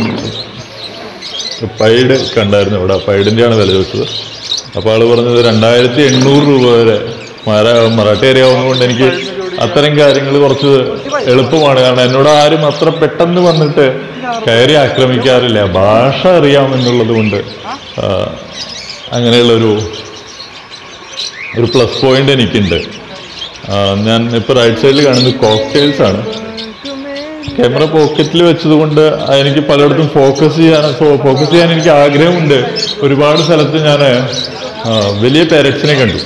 പൈഡ് കണ്ടായിരുന്നു ഇവിടെ പൈഡിന്റെയാണ് വില ചോദിച്ചത് അപ്പോൾ ആള് പറഞ്ഞത് രണ്ടായിരത്തി എണ്ണൂറ് രൂപ വരെ മര മറാഠി അറിയാവുന്നതുകൊണ്ട് എനിക്ക് അത്തരം കാര്യങ്ങൾ കുറച്ച് എളുപ്പമാണ് കാരണം എന്നോട് ആരും അത്ര പെട്ടെന്ന് വന്നിട്ട് കയറി ആക്രമിക്കാറില്ല ഭാഷ അറിയാമെന്നുള്ളത് കൊണ്ട് ആ, അങ്ങനെയുള്ളൊരു ഒരു പ്ലസ് പോയിന്റ് എനിക്കുണ്ട് ആ, ഞാൻ ഇപ്പോൾ റൈറ്റ് സൈഡിൽ കാണുന്നത് കോക്ടെയിൽസ് ആണ് ക്യാമറ പോക്കറ്റിൽ വെച്ചതുകൊണ്ട് എനിക്ക് പലയിടത്തും ഫോക്കസ് ചെയ്യാൻ ഫോക്കസ് ചെയ്യാൻ എനിക്ക് ആഗ്രഹമുണ്ട് ഒരുപാട് സ്ഥലത്ത് ഞാൻ വലിയ പാരറ്റ്സിനെ കണ്ടു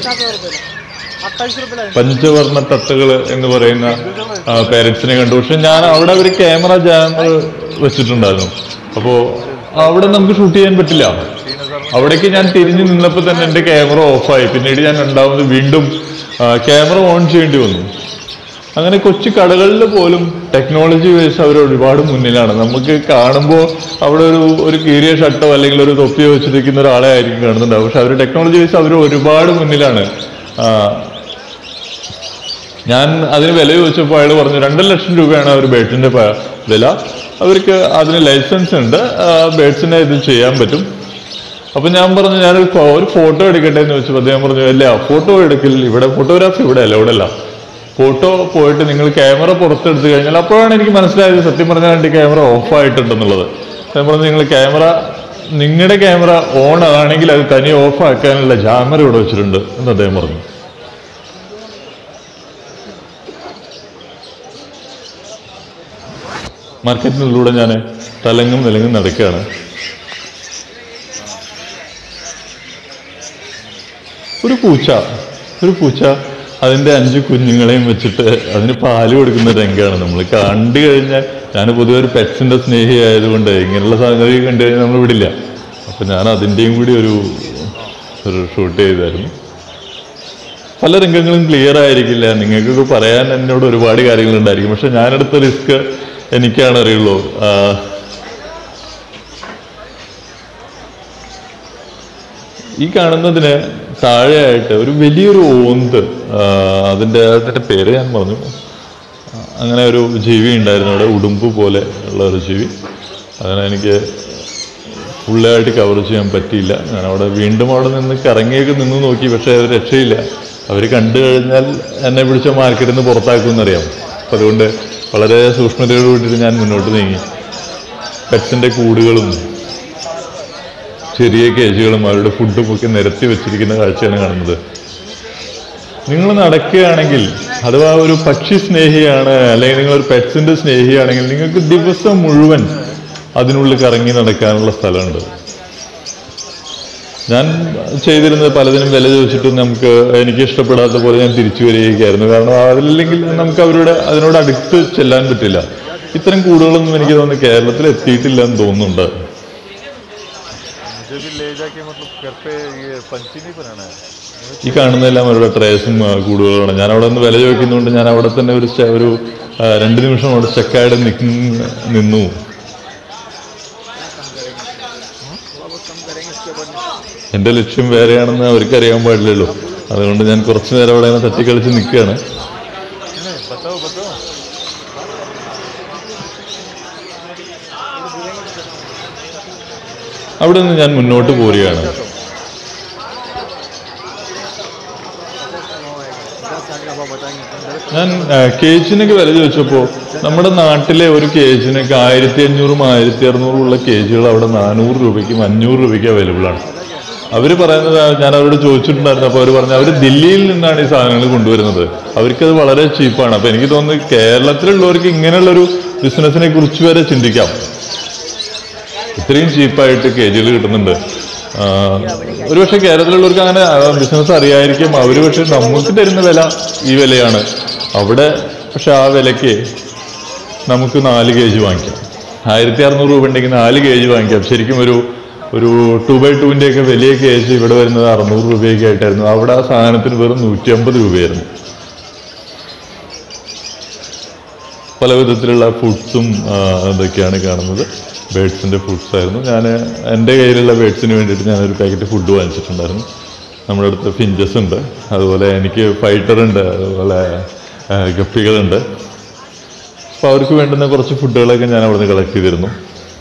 പഞ്ചവർണ്ണ തത്തകൾ എന്ന് പറയുന്ന പാരറ്റ്സിനെ കണ്ടു പക്ഷെ ഞാൻ അവിടെ ഒരു ക്യാമറ ജാമർ വെച്ചിട്ടുണ്ടായിരുന്നു അപ്പോൾ അവിടെ നമുക്ക് ഷൂട്ട് ചെയ്യാൻ പറ്റില്ല അവിടേക്ക് ഞാൻ തിരിഞ്ഞു നിന്നപ്പോൾ തന്നെ എൻ്റെ ക്യാമറ ഓഫായി പിന്നീട് ഞാൻ രണ്ടാമത് വീണ്ടും ക്യാമറ ഓൺ ചെയ്യേണ്ടി വന്നു അങ്ങനെ കൊച്ചു കടകളിൽ പോലും ടെക്നോളജി വൈസ് അവർ ഒരുപാട് മുന്നിലാണ് നമുക്ക് കാണുമ്പോൾ അവിടെ ഒരു ഒരു കീറിയ ഷർട്ടോ അല്ലെങ്കിൽ ഒരു തൊപ്പിയോ വെച്ചിരിക്കുന്ന ഒരാളെ ആയിരിക്കും കാണുന്നുണ്ടാവും പക്ഷെ അവർ ടെക്നോളജി വൈസ് അവർ ഒരുപാട് മുന്നിലാണ് ആ, ഞാൻ അതിന് വില ചോദിച്ചപ്പോൾ അയാൾ പറഞ്ഞു രണ്ടര ലക്ഷം രൂപയാണ് അവർ ബേഡ്സിന്റെ പ- വില അവർക്ക് അതിന് ലൈസൻസ് ഉണ്ട് ബേഡ്സിനെ ഇത് ചെയ്യാൻ പറ്റും അപ്പൊ ഞാൻ പറഞ്ഞു ഞാൻ ഒരു ഫോട്ടോ എടുക്കട്ടെ എന്ന് വെച്ചപ്പോൾ അദ്ദേഹം പറഞ്ഞു അല്ല ഫോട്ടോ എടുക്കൽ ഇവിടെ ഫോട്ടോഗ്രാഫി ഇവിടെ അല്ല ഇവിടെ അല്ല ഫോട്ടോ പോയിട്ട് നിങ്ങൾ ക്യാമറ പുറത്തെടുത്ത് കഴിഞ്ഞാൽ അപ്പോഴാണ് എനിക്ക് മനസ്സിലായത് സത്യം പറഞ്ഞാൽ എൻ്റെ ക്യാമറ ഓഫ് ആയിട്ടുണ്ടെന്നുള്ളത് ഞാൻ പറഞ്ഞു നിങ്ങൾ ക്യാമറ നിങ്ങളുടെ ക്യാമറ ഓൺ ആണെങ്കിൽ അത് തനി ഓഫ് ആക്കാനുള്ള ജാമർ ഇവിടെ വെച്ചിട്ടുണ്ട് എന്ന് അദ്ദേഹം പറഞ്ഞു മാർക്കറ്റിനുള്ളിലൂടെ ഞാൻ തലങ്ങും വിലങ്ങും നടക്കുകയാണ് ഒരു പൂച്ച ഒരു പൂച്ച അതിന്റെ അഞ്ച് കുഞ്ഞുങ്ങളെയും വെച്ചിട്ട് അതിന് പാല് കൊടുക്കുന്ന രംഗമാണ് നമ്മൾ കണ്ടു കഴിഞ്ഞാൽ ഞാൻ പൊതുവെ ഒരു പെറ്റ്സിന്റെ സ്നേഹി ആയതുകൊണ്ട് ഇങ്ങനെയുള്ള സംഗതി കണ്ടു കഴിഞ്ഞാൽ നമ്മൾ വിടില്ല അപ്പം ഞാൻ അതിൻ്റെയും കൂടി ഒരു ഒരു ഷൂട്ട് ചെയ്തായിരുന്നു പല രംഗങ്ങളും ക്ലിയർ ആയിരിക്കില്ല നിങ്ങൾക്കൊക്കെ പറയാൻ എന്നോട് ഒരുപാട് കാര്യങ്ങളുണ്ടായിരിക്കും പക്ഷെ ഞാനെടുത്ത റിസ്ക് എനിക്കാണ് അറിയുള്ളൂ ആ, ഈ കാണുന്നതിന് താഴെയായിട്ട് ഒരു വലിയൊരു ഓന്ത് ആ, അതിൻ്റെ അതിൻ്റെ പേര് ഞാൻ പറഞ്ഞു അങ്ങനെ ഒരു ജീവി ഉണ്ടായിരുന്നു അവിടെ ഉടുമ്പ് പോലെ ഉള്ള ഒരു ജീവി അങ്ങനെ എനിക്ക് ഫുള്ളായിട്ട് കവർ ചെയ്യാൻ പറ്റിയില്ല ഞാൻ അവിടെ വീണ്ടും അവിടെ നിന്ന് കറങ്ങിയൊക്കെ നിന്ന് നോക്കി പക്ഷേ അത് രക്ഷയില്ല അവർ കണ്ടു കഴിഞ്ഞാൽ എന്നെ പിടിച്ച മാർക്കറ്റിൽ നിന്ന് പുറത്താക്കുമെന്നറിയാം അപ്പം അതുകൊണ്ട് വളരെ സൂക്ഷ്മതയോട് കൂടിയിട്ട് ഞാൻ മുന്നോട്ട് നീങ്ങി പെറ്റ്സിൻ്റെ കൂടുകളും ചെറിയ കേജുകളും അവരുടെ ഫുഡും ഒക്കെ നിരത്തി വെച്ചിരിക്കുന്ന കാഴ്ചയാണ് കാണുന്നത് നിങ്ങൾ നടക്കുകയാണെങ്കിൽ അഥവാ ഒരു പക്ഷി സ്നേഹിയാണ് അല്ലെങ്കിൽ നിങ്ങൾ ഒരു പെറ്റ്സിന്റെ സ്നേഹിയാണെങ്കിൽ നിങ്ങൾക്ക് ദിവസം മുഴുവൻ അതിനുള്ളിൽ കറങ്ങി നടക്കാനുള്ള സ്ഥലമുണ്ട് ഞാൻ ചെയ്തിരുന്നത് പലതിനും വില ചോദിച്ചിട്ട് നമുക്ക് എനിക്ക് ഇഷ്ടപ്പെടാത്ത പോലെ ഞാൻ തിരിച്ചു വരികയായിരുന്നു കാരണം അതില്ലെങ്കിൽ നമുക്ക് അവരുടെ അതിനോട് അടുത്ത് ചെല്ലാൻ പറ്റില്ല ഇത്തരം കൂടുകളൊന്നും എനിക്ക് തോന്നുന്നു കേരളത്തിൽ എത്തിയിട്ടില്ല എന്ന് തോന്നുന്നുണ്ട് ഈ കാണുന്നതെല്ലാം അവരുടെ ട്രേസും ആ, കൂടുകളുമാണ് ഞാൻ അവിടെ നിന്ന് വില ചോദിക്കുന്നതുകൊണ്ട് ഞാൻ അവിടെ തന്നെ ഒരു സ്റ്റെ- ഒരു ആ, രണ്ട് നിമിഷം അവിടെ സ്റ്റക്കായിട്ട് നിന്നു എന്റെ ലക്ഷ്യം വേറെയാണെന്ന് അവർക്ക് അറിയാൻ പാടില്ലല്ലോ അതുകൊണ്ട് ഞാൻ കുറച്ചു നേരം അവിടെ ഇങ്ങനെ തട്ടിക്കളിച്ച് നിൽക്കുകയാണ് അവിടെ നിന്ന് ഞാൻ മുന്നോട്ട് പോരുകയാണ് ഞാൻ ആ, കേജിനൊക്കെ വില ചോദിച്ചപ്പോൾ നമ്മുടെ നാട്ടിലെ ഒരു കേജിനൊക്കെ ആയിരത്തി അഞ്ഞൂറും ആയിരത്തി അറുന്നൂറും ഉള്ള കേജുകൾ അവിടെ നാനൂറ് രൂപയ്ക്കും അഞ്ഞൂറ് രൂപയ്ക്കും അവൈലബിൾ ആണ് അവർ പറയുന്നത് ആ, ഞാൻ അവരോട് ചോദിച്ചിട്ടുണ്ടായിരുന്നു അപ്പോൾ അവർ പറഞ്ഞു അവർ ദില്ലിയിൽ നിന്നാണ് ഈ സാധനങ്ങൾ കൊണ്ടുവരുന്നത് അവർക്കത് വളരെ ചീപ്പാണ് അപ്പോൾ എനിക്ക് തോന്നുന്നു കേരളത്തിലുള്ളവർക്ക് ഇങ്ങനെയുള്ളൊരു ബിസിനസ്സിനെ കുറിച്ച് വരെ ചിന്തിക്കാം ഇത്രയും ചീപ്പായിട്ട് കേജികൾ കിട്ടുന്നുണ്ട് ആ, ഒരുപക്ഷെ കേരളത്തിലുള്ളവർക്ക് അങ്ങനെ ബിസിനസ് അറിയായിരിക്കും അവർ പക്ഷെ നമുക്ക് തരുന്ന വില ഈ വിലയാണ് അവിടെ പക്ഷെ ആ വിലയ്ക്ക് നമുക്ക് നാല് കെ ജി വാങ്ങിക്കാം ആയിരത്തി അറുന്നൂറ് രൂപ ഉണ്ടെങ്കിൽ നാല് കെ ജി വാങ്ങിക്കാം ശരിക്കും ഒരു ഒരു ടു ബൈ ടുവിൻ്റെ ഒക്കെ വലിയ കെ ജി ഇവിടെ വരുന്നത് അറുന്നൂറ് രൂപയൊക്കെ ആയിട്ടായിരുന്നു അവിടെ ആ സാധനത്തിന് വെറും നൂറ്റി അമ്പത് രൂപയായിരുന്നു പല വിധത്തിലുള്ള ഫുഡ്സും ഇതൊക്കെയാണ് കാണുന്നത് ബേഡ്സിൻ്റെ ഫുഡ്സ് ആയിരുന്നു ഞാൻ എൻ്റെ കയ്യിലുള്ള ബേഡ്സിന് വേണ്ടിയിട്ട് ഞാനൊരു പാക്കറ്റ് ഫുഡ് വാങ്ങിച്ചിട്ടുണ്ടായിരുന്നു നമ്മുടെ അടുത്ത് ഫിഞ്ചസ് ഉണ്ട് അതുപോലെ എനിക്ക് ഫൈറ്റർ ഉണ്ട് അതുപോലെ ആ, ഗപ്പികളുണ്ട് അപ്പോൾ അവർക്ക് വേണ്ടുന്ന കുറച്ച് ഫുഡുകളൊക്കെ ഞാൻ അവിടെ നിന്ന് കളക്ട് ചെയ്തിരുന്നു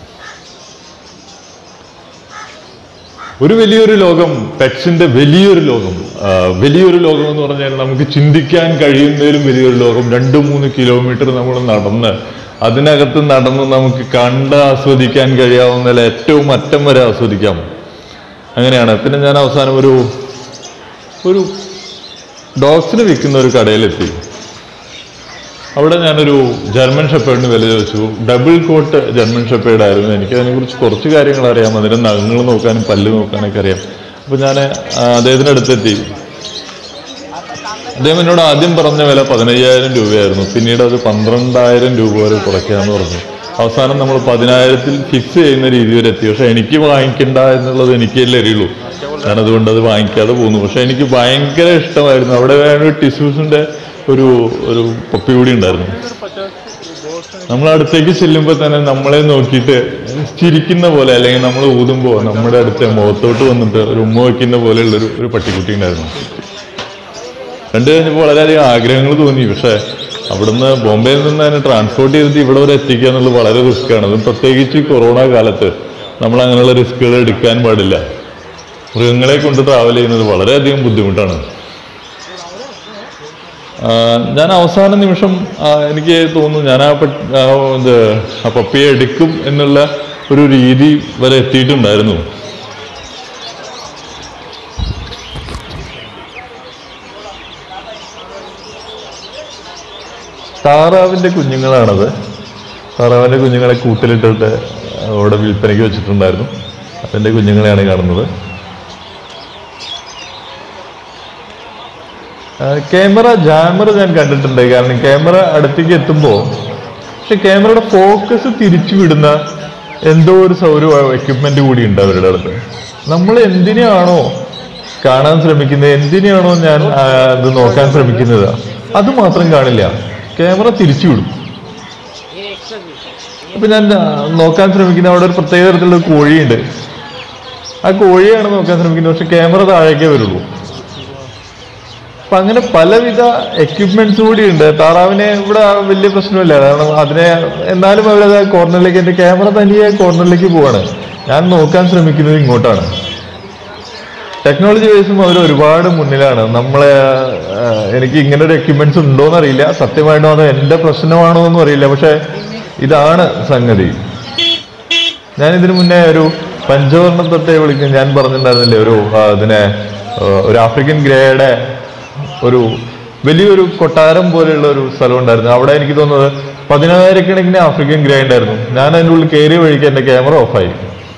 ഒരു വലിയൊരു ലോകം പെറ്റ്സിന്റെ വലിയൊരു ലോകം ആ, വലിയൊരു ലോകം എന്ന് പറഞ്ഞാൽ നമുക്ക് ചിന്തിക്കാൻ കഴിയുന്നതിലും വലിയൊരു ലോകം രണ്ട് മൂന്ന് കിലോമീറ്റർ നമ്മൾ നടന്ന് അതിനകത്ത് നടന്ന് നമുക്ക് കണ്ട് ആസ്വദിക്കാൻ കഴിയാവുന്ന ഏറ്റവും അറ്റം വരെ ആസ്വദിക്കാം അങ്ങനെയാണ് പിന്നെ ഞാൻ അവസാനം ഒരു ഒരു ഡോഗ്സിന് വിൽക്കുന്ന ഒരു കടയിലെത്തി അവിടെ ഞാനൊരു ജർമ്മൻ ഷെപ്പേഡിന് വില ചോദിച്ചു ഡബിൾ കോട്ട് ജർമ്മൻ ഷെപ്പേഡ് ആയിരുന്നു എനിക്ക് അതിനെക്കുറിച്ച് കുറച്ച് കാര്യങ്ങൾ അറിയാം അതിൻ്റെ നഖങ്ങൾ നോക്കാനും പല്ല് നോക്കാനൊക്കെ അറിയാം അപ്പോൾ ഞാൻ അദ്ദേഹത്തിൻ്റെ അടുത്തെത്തി അദ്ദേഹം എന്നോട് ആദ്യം പറഞ്ഞ വില പതിനയ്യായിരം രൂപയായിരുന്നു പിന്നീട് അത് പന്ത്രണ്ടായിരം രൂപ വരെ കുറയ്ക്കാമെന്ന് പറഞ്ഞു അവസാനം നമ്മൾ പതിനായിരത്തിൽ ഫിക്സ് ചെയ്യുന്ന രീതി വരെ എത്തി പക്ഷെ എനിക്ക് വാങ്ങിക്കണ്ട എന്നുള്ളത് എനിക്കല്ലേ അറിയുള്ളൂ ഞാൻ അതുകൊണ്ട് അത് വാങ്ങിക്കാതെ പോന്നു പക്ഷെ എനിക്ക് ഭയങ്കര ഇഷ്ടമായിരുന്നു അവിടെ വേണ്ട ടിഷ്യൂസിന്റെ ഒരു ഒരു പപ്പി കൂടി ഉണ്ടായിരുന്നു നമ്മൾ അടുത്തേക്ക് ചെല്ലുമ്പോൾ തന്നെ നമ്മളെ നോക്കിയിട്ട് ചിരിക്കുന്ന പോലെ അല്ലെങ്കിൽ നമ്മൾ ഊതുമ്പോൾ നമ്മുടെ അടുത്ത് മുഖത്തോട്ട് വന്നിട്ട് ഒരു ഉമ്മ വയ്ക്കുന്ന പോലെയുള്ള ഒരു ഒരു പട്ടിക്കുട്ടി ഉണ്ടായിരുന്നു കണ്ടു കഴിഞ്ഞപ്പോൾ വളരെയധികം ആഗ്രഹങ്ങൾ തോന്നി പക്ഷേ അവിടുന്ന് ബോംബെയിൽ നിന്ന് തന്നെ ട്രാൻസ്പോർട്ട് ചെയ്തിട്ട് ഇവിടെ വരെ എത്തിക്കുക എന്നുള്ളത് വളരെ റിസ്ക്കാണ് അതും പ്രത്യേകിച്ച് ഈ കൊറോണ കാലത്ത് നമ്മൾ അങ്ങനെയുള്ള റിസ്കുകൾ എടുക്കാൻ പാടില്ല മൃഗങ്ങളെ കൊണ്ട് ട്രാവൽ ചെയ്യുന്നത് വളരെയധികം ബുദ്ധിമുട്ടാണ് ആ, ഞാൻ അവസാന നിമിഷം ആ, എനിക്ക് തോന്നുന്നു ഞാൻ ആ പട്ട്- ആ, ഇത് ആ പപ്പിയെ എടുക്കും എന്നുള്ള ഒരു രീതി വരെ എത്തിയിട്ടുണ്ടായിരുന്നു താറാവിന്റെ കുഞ്ഞുങ്ങളാണത് താറാവിന്റെ കുഞ്ഞുങ്ങളെ കൂട്ടിലിട്ടിട്ട് അവിടെ വിൽപ്പനയ്ക്ക് വെച്ചിട്ടുണ്ടായിരുന്നു അതിന്റെ കുഞ്ഞുങ്ങളെയാണ് കാണുന്നത് ആ, ക്യാമറ ജാമർ ഞാൻ കണ്ടിട്ടുണ്ട് കാരണം ക്യാമറ അടുത്തേക്ക് എത്തുമ്പോൾ പക്ഷെ ക്യാമറയുടെ ഫോക്കസ് തിരിച്ചു വിടുന്ന എന്തോ ഒരു സൗര എക്യുപ്മെന്റ് കൂടി ഉണ്ട് അവരുടെ അടുത്ത് നമ്മൾ എന്തിനാണോ കാണാൻ ശ്രമിക്കുന്നത് എന്തിനാണോ ഞാൻ ആ, ഇത് നോക്കാൻ ശ്രമിക്കുന്നത് അത് മാത്രം കാണില്ല ക്യാമറ തിരിച്ചു വിടും ഇപ്പൊ ഞാൻ ആ, നോക്കാൻ ശ്രമിക്കുന്ന അവിടെ ഒരു പ്രത്യേക തരത്തിലുള്ള കോഴിയുണ്ട് ആ കോഴിയാണ് നോക്കാൻ ശ്രമിക്കുന്നത് പക്ഷെ ക്യാമറ താഴേക്കേ വരുള്ളൂ അപ്പൊ അങ്ങനെ പലവിധ എക്യുപ്മെന്റ്സ് കൂടി ഉണ്ട് താറാവിനെ ഇവിടെ വലിയ പ്രശ്നമില്ല കാരണം അതിനെ എന്നാലും അവരത് കോർണറിലേക്ക് എന്റെ ക്യാമറ തനിയെ കോർണറിലേക്ക് പോവാണ് ഞാൻ നോക്കാൻ ശ്രമിക്കുന്നത് ഇങ്ങോട്ടാണ് ടെക്നോളജി വൈസും അവർ ഒരുപാട് മുന്നിലാണ് നമ്മളെ ആ, എനിക്ക് ഇങ്ങനെ ഒരു എക്യുപ്മെന്റ്സ് ഉണ്ടോന്ന് അറിയില്ല സത്യമായിട്ടും അത് എന്റെ പ്രശ്നമാണോ എന്നും അറിയില്ല പക്ഷെ ഇതാണ് സംഗതി ഞാൻ ഇതിനു മുന്നേ ഒരു പഞ്ചവർണ്ണ തൊട്ടേ വിളിക്കും ഞാൻ പറഞ്ഞിട്ടുണ്ടായിരുന്നില്ലേ ഒരു ആ, ഇതിനെ ആ, ഒരു ആഫ്രിക്കൻ ഗ്രേയുടെ ഒരു വലിയൊരു കൊട്ടാരം പോലെയുള്ള ഒരു സ്ഥലം ഉണ്ടായിരുന്നു അവിടെ എനിക്ക് തോന്നുന്നത് പതിനായിരക്കണക്കിന് ആഫ്രിക്കൻ ഗ്രേ ഉണ്ടായിരുന്നു ഞാൻ അതിൻ്റെ ഉള്ളിൽ കയറിയ വഴിക്ക് എൻ്റെ ക്യാമറ ഓഫായി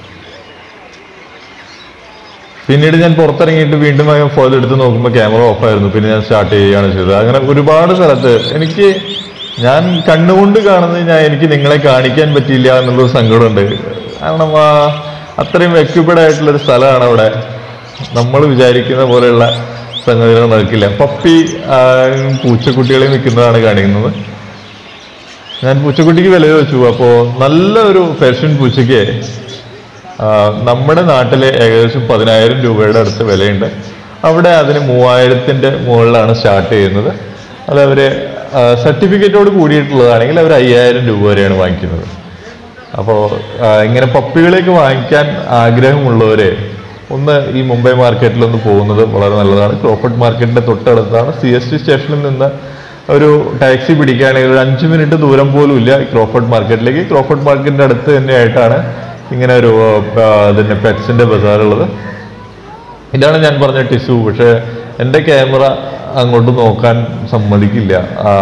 പിന്നീട് ഞാൻ പുറത്തിറങ്ങിയിട്ട് വീണ്ടും ഫോൺ എടുത്ത് നോക്കുമ്പോൾ ക്യാമറ ഓഫായിരുന്നു പിന്നെ ഞാൻ സ്റ്റാർട്ട് ചെയ്യുകയാണ് ചെയ്തത് അങ്ങനെ ഒരുപാട് സ്ഥലത്ത് എനിക്ക് ഞാൻ കണ്ണുകൊണ്ട് കാണുന്നത് ഞാൻ എനിക്ക് നിങ്ങളെ കാണിക്കാൻ പറ്റിയില്ല എന്നുള്ളൊരു സങ്കടമുണ്ട് കാരണം ആ, അത്രയും എക്യുപ്പഡ് ആയിട്ടുള്ള ഒരു സ്ഥലമാണ് അവിടെ നമ്മൾ വിചാരിക്കുന്ന പോലെയുള്ള സംഗതികൾ നടക്കില്ല പപ്പി ആ, പൂച്ചക്കുട്ടികളെ നിൽക്കുന്നതാണ് കാണിക്കുന്നത് ഞാൻ പൂച്ചക്കുട്ടിക്ക് വില ചോദിച്ചു അപ്പോൾ നല്ലൊരു പേർഷ്യൻ പൂച്ചയ്ക്ക് ആ, നമ്മുടെ നാട്ടിലെ ഏകദേശം പതിനായിരം രൂപയുടെ അടുത്ത് വിലയുണ്ട് അവിടെ അതിന് മൂവായിരത്തിന്റെ മുകളിലാണ് സ്റ്റാർട്ട് ചെയ്യുന്നത് അത് അവര് സർട്ടിഫിക്കറ്റോട് കൂടിയിട്ടുള്ളതാണെങ്കിൽ അവർ അയ്യായിരം രൂപ വരെയാണ് വാങ്ങിക്കുന്നത് അപ്പോൾ ഇങ്ങനെ പപ്പികളേക്ക് വാങ്ങിക്കാൻ ആഗ്രഹമുള്ളവരെ ഒന്ന് ഈ മുംബൈ മാർക്കറ്റിൽ ഒന്ന് പോകുന്നത് വളരെ നല്ലതാണ് ക്രോഫർട്ട് മാർക്കറ്റിന്റെ തൊട്ടടുത്താണ് സി എസ് ടി സ്റ്റേഷനിൽ നിന്ന് ഒരു ടാക്സി പിടിക്കുകയാണെങ്കിൽ ഒരു അഞ്ച് മിനിറ്റ് ദൂരം പോലും ഇല്ല ഈ ക്രോഫർട്ട് മാർക്കറ്റിലേക്ക് ക്രോഫർട്ട് മാർക്കറ്റിന്റെ അടുത്ത് തന്നെയായിട്ടാണ് ഇങ്ങനെ ഒരു ആ, അതിന്റെ പെറ്റ്സിന്റെ ബസാറുള്ളത് ഇതാണ് ഞാൻ പറഞ്ഞ ടിസു പക്ഷെ എൻ്റെ ക്യാമറ അങ്ങോട്ട് നോക്കാൻ സമ്മതിക്കില്ല ആ,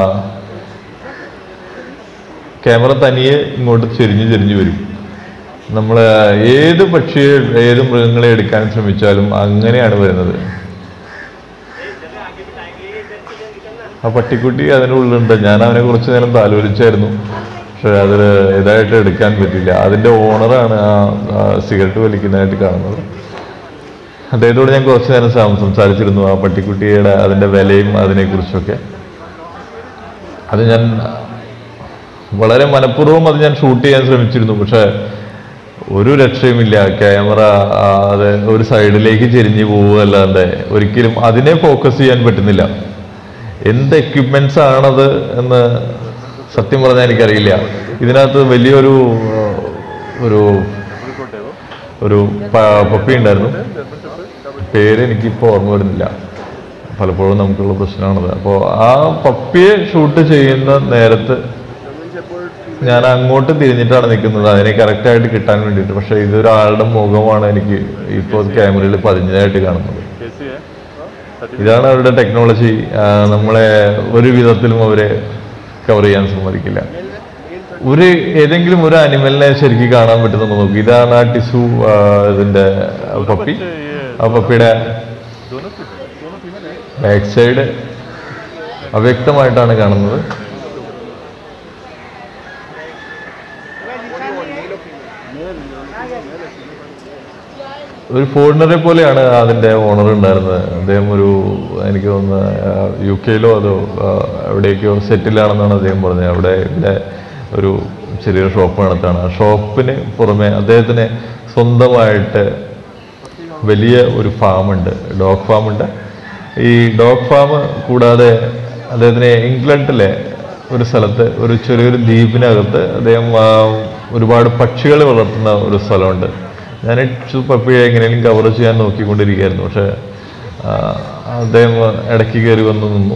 ക്യാമറ തനിയെ ഇങ്ങോട്ട് ചെരിഞ്ഞ് ചെരിഞ്ഞ് വരും നമ്മൾ ഏത് പക്ഷിയെ ഏത് മൃഗങ്ങളെ എടുക്കാൻ ശ്രമിച്ചാലും അങ്ങനെയാണ് വരുന്നത് ആ പട്ടിക്കുട്ടി അതിൻ്റെ ഉള്ളിലുണ്ട് ഞാൻ അവനെ കുറച്ച് നേരം താലോലിച്ചായിരുന്നു പക്ഷെ അതിൽ ഇതായിട്ട് എടുക്കാൻ പറ്റില്ല അതിൻ്റെ ഓണറാണ് ആ സിഗരറ്റ് വലിക്കുന്നതായിട്ട് കാണുന്നത് അദ്ദേഹത്തോട് ഞാൻ കുറച്ച് നേരം സം- സംസാരിച്ചിരുന്നു ആ പട്ടിക്കുട്ടിയുടെ അതിൻ്റെ വിലയും അതിനെക്കുറിച്ചൊക്കെ അത് ഞാൻ വളരെ മനഃപൂർവ്വം അത് ഞാൻ ഷൂട്ട് ചെയ്യാൻ ശ്രമിച്ചിരുന്നു പക്ഷെ ഒരു രക്ഷയുമില്ല ക്യാമറ ആ, അത് ഒരു സൈഡിലേക്ക് ചെരിഞ്ഞു പോവുകയല്ലാതെ ഒരിക്കലും അതിനെ ഫോക്കസ് ചെയ്യാൻ പറ്റുന്നില്ല എന്ത് എക്യുപ്മെന്റ്സ് ആണത് എന്ന് സത്യം പറഞ്ഞാൽ എനിക്കറിയില്ല ഇതിനകത്ത് വലിയൊരു ആ, ഒരു ഒരു പ- പപ്പി ഉണ്ടായിരുന്നു പേര് എനിക്കിപ്പോൾ ഓർമ്മ വരുന്നില്ല പലപ്പോഴും നമുക്കുള്ള പ്രശ്നമാണത് അപ്പോൾ ആ പപ്പിയെ ഷൂട്ട് ചെയ്യുന്ന നേരത്ത് ഞാൻ അങ്ങോട്ട് തിരിഞ്ഞിട്ടാണ് നിൽക്കുന്നത് അതിനെ കറക്റ്റായിട്ട് കിട്ടാൻ വേണ്ടിയിട്ട് പക്ഷേ ഇതൊരാളുടെ മുഖമാണ് എനിക്ക് ഇപ്പോൾ ക്യാമറയിൽ പതിഞ്ഞതായിട്ട് കാണുന്നത് ഇതാണ് അവരുടെ ടെക്നോളജി നമ്മളെ ഒരു വിധത്തിലും അവരെ കവർ ചെയ്യാൻ സമ്മതിക്കില്ല ഒരു ഏതെങ്കിലും ഒരു അനിമലിനെ ശരിക്കും കാണാൻ പറ്റുന്നുണ്ടോ നോക്കി ഇതാണ് ആ ടിസു ആ, ഇതിന്റെ പപ്പി ആ പപ്പിയുടെ ബാക്ക് സൈഡ് അവ്യക്തമായിട്ടാണ് കാണുന്നത് ഒരു ഫോറിനറെ പോലെയാണ് അതിന്റെ ഓണർ ഉണ്ടായിരുന്നത് അദ്ദേഹം ഒരു എനിക്ക് തോന്നുന്നു യു കെയിലോ അതോ ആ, എവിടേക്കോ സെറ്റിലാണെന്നാണ് അദ്ദേഹം പറഞ്ഞത് അവിടെ ഇവിടെ ഒരു ചെറിയൊരു ഷോപ്പ് നടത്താണ് ആ ഷോപ്പിന് പുറമെ അദ്ദേഹത്തിന് സ്വന്തമായിട്ട് വലിയ ഒരു ഫാമുണ്ട് ഡോഗ് ഫാമുണ്ട് ഈ ഡോഗ് ഫാം കൂടാതെ അദ്ദേഹത്തിന് ഇംഗ്ലണ്ടിലെ ഒരു സ്ഥലത്ത് ഒരു ചെറിയൊരു ദ്വീപിനകത്ത് അദ്ദേഹം ആ, ഒരുപാട് പക്ഷികളെ വളർത്തുന്ന ഒരു സ്ഥലമുണ്ട് ഞാൻ ചു പപ്പിയെ എങ്ങനെയും കവർ ചെയ്യാൻ നോക്കിക്കൊണ്ടിരിക്കുകയായിരുന്നു പക്ഷെ ആ, അദ്ദേഹം ഇടയ്ക്ക് കയറി വന്ന് നിന്നു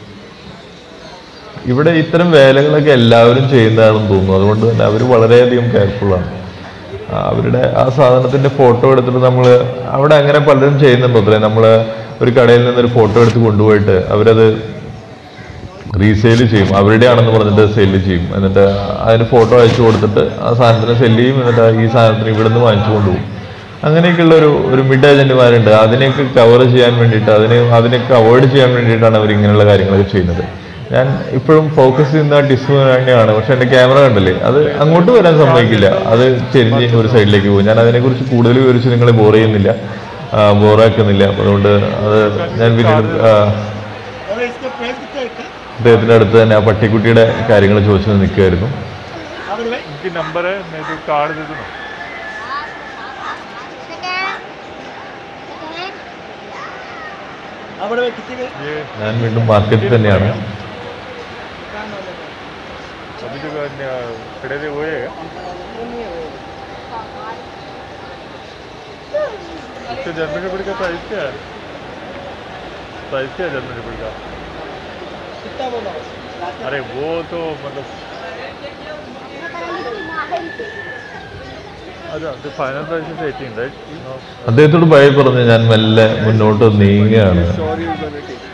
ഇവിടെ ഇത്തരം വേലകളൊക്കെ എല്ലാവരും ചെയ്യുന്നതാണെന്ന് തോന്നുന്നു അതുകൊണ്ട് തന്നെ അവർ വളരെയധികം കെയർഫുള്ളാണ് ആ, അവരുടെ ആ സാധനത്തിന്റെ ഫോട്ടോ എടുത്തിട്ട് നമ്മൾ അവിടെ അങ്ങനെ പലരും ചെയ്യുന്നുണ്ടോ അത്രേ നമ്മൾ ഒരു കടയിൽ നിന്ന് ഒരു ഫോട്ടോ എടുത്ത് കൊണ്ടുപോയിട്ട് അവരത് റീസെയിൽ ചെയ്യും അവരുടെ ആണെന്ന് പറഞ്ഞിട്ട് സെല്ല് ചെയ്യും എന്നിട്ട് അതിന് ഫോട്ടോ അയച്ചു കൊടുത്തിട്ട് ആ സാധനത്തിന് സെല്ല് ചെയ്യും എന്നിട്ട് ഈ സാധനത്തിന് ഇവിടെ നിന്ന് വാങ്ങിച്ചു കൊണ്ടുപോകും അങ്ങനെയൊക്കെയുള്ള ഒരു ഒരു മിഡ് ഏജന്റുമാരുണ്ട് അതിനെയൊക്കെ കവർ ചെയ്യാൻ വേണ്ടിയിട്ട് അതിനെ അതിനൊക്കെ അവോയ്ഡ് ചെയ്യാൻ വേണ്ടിയിട്ടാണ് അവർ ഇങ്ങനെയുള്ള കാര്യങ്ങളൊക്കെ ചെയ്യുന്നത് ഞാൻ ഇപ്പോഴും ഫോക്കസ് ചെയ്യുന്ന ടിസ്മു തന്നെയാണ് പക്ഷെ എൻ്റെ ക്യാമറ കണ്ടില്ലേ അത് അങ്ങോട്ട് വരാൻ സമ്മതിക്കില്ല അത് ചെരിഞ്ഞ് ഒരു സൈഡിലേക്ക് പോകും ഞാൻ അതിനെക്കുറിച്ച് കൂടുതൽ വിവരിച്ച് നിങ്ങളെ ബോർ ചെയ്യുന്നില്ല ബോറാക്കുന്നില്ല അപ്പോൾ അതുകൊണ്ട് അത് ഞാൻ പിന്നീട് ആ, और इसका प्राइस कितना है इसका അദ്ദേഹത്തിൻ്റെ അടുത്ത് തന്നെ ആ പട്ടിക്കുട്ടിയുടെ കാര്യങ്ങൾ ചോദിച്ചു നിൽക്കുമായിരുന്നു अगर भाई എനിക്ക് നമ്പർ കാർഡ് തരുന്നു अगर भाई कितने के ഞാൻ വീണ്ടും മാർക്കറ്റിൽ തന്നെയാണ് इसका जनरल पेपर का प्राइस क्या है प्राइस क्या है जनरल पेपर का कितना बोला बस अरे वो तो मतलब अच्छा the final price is 18 right no. അദ്ദേഹത്തോട് ഭയ പറഞ്ഞ് ഞാൻ മെല്ലെ മുന്നോട്ട് നീങ്ങുകയാണ് सॉरी यू गोना टेक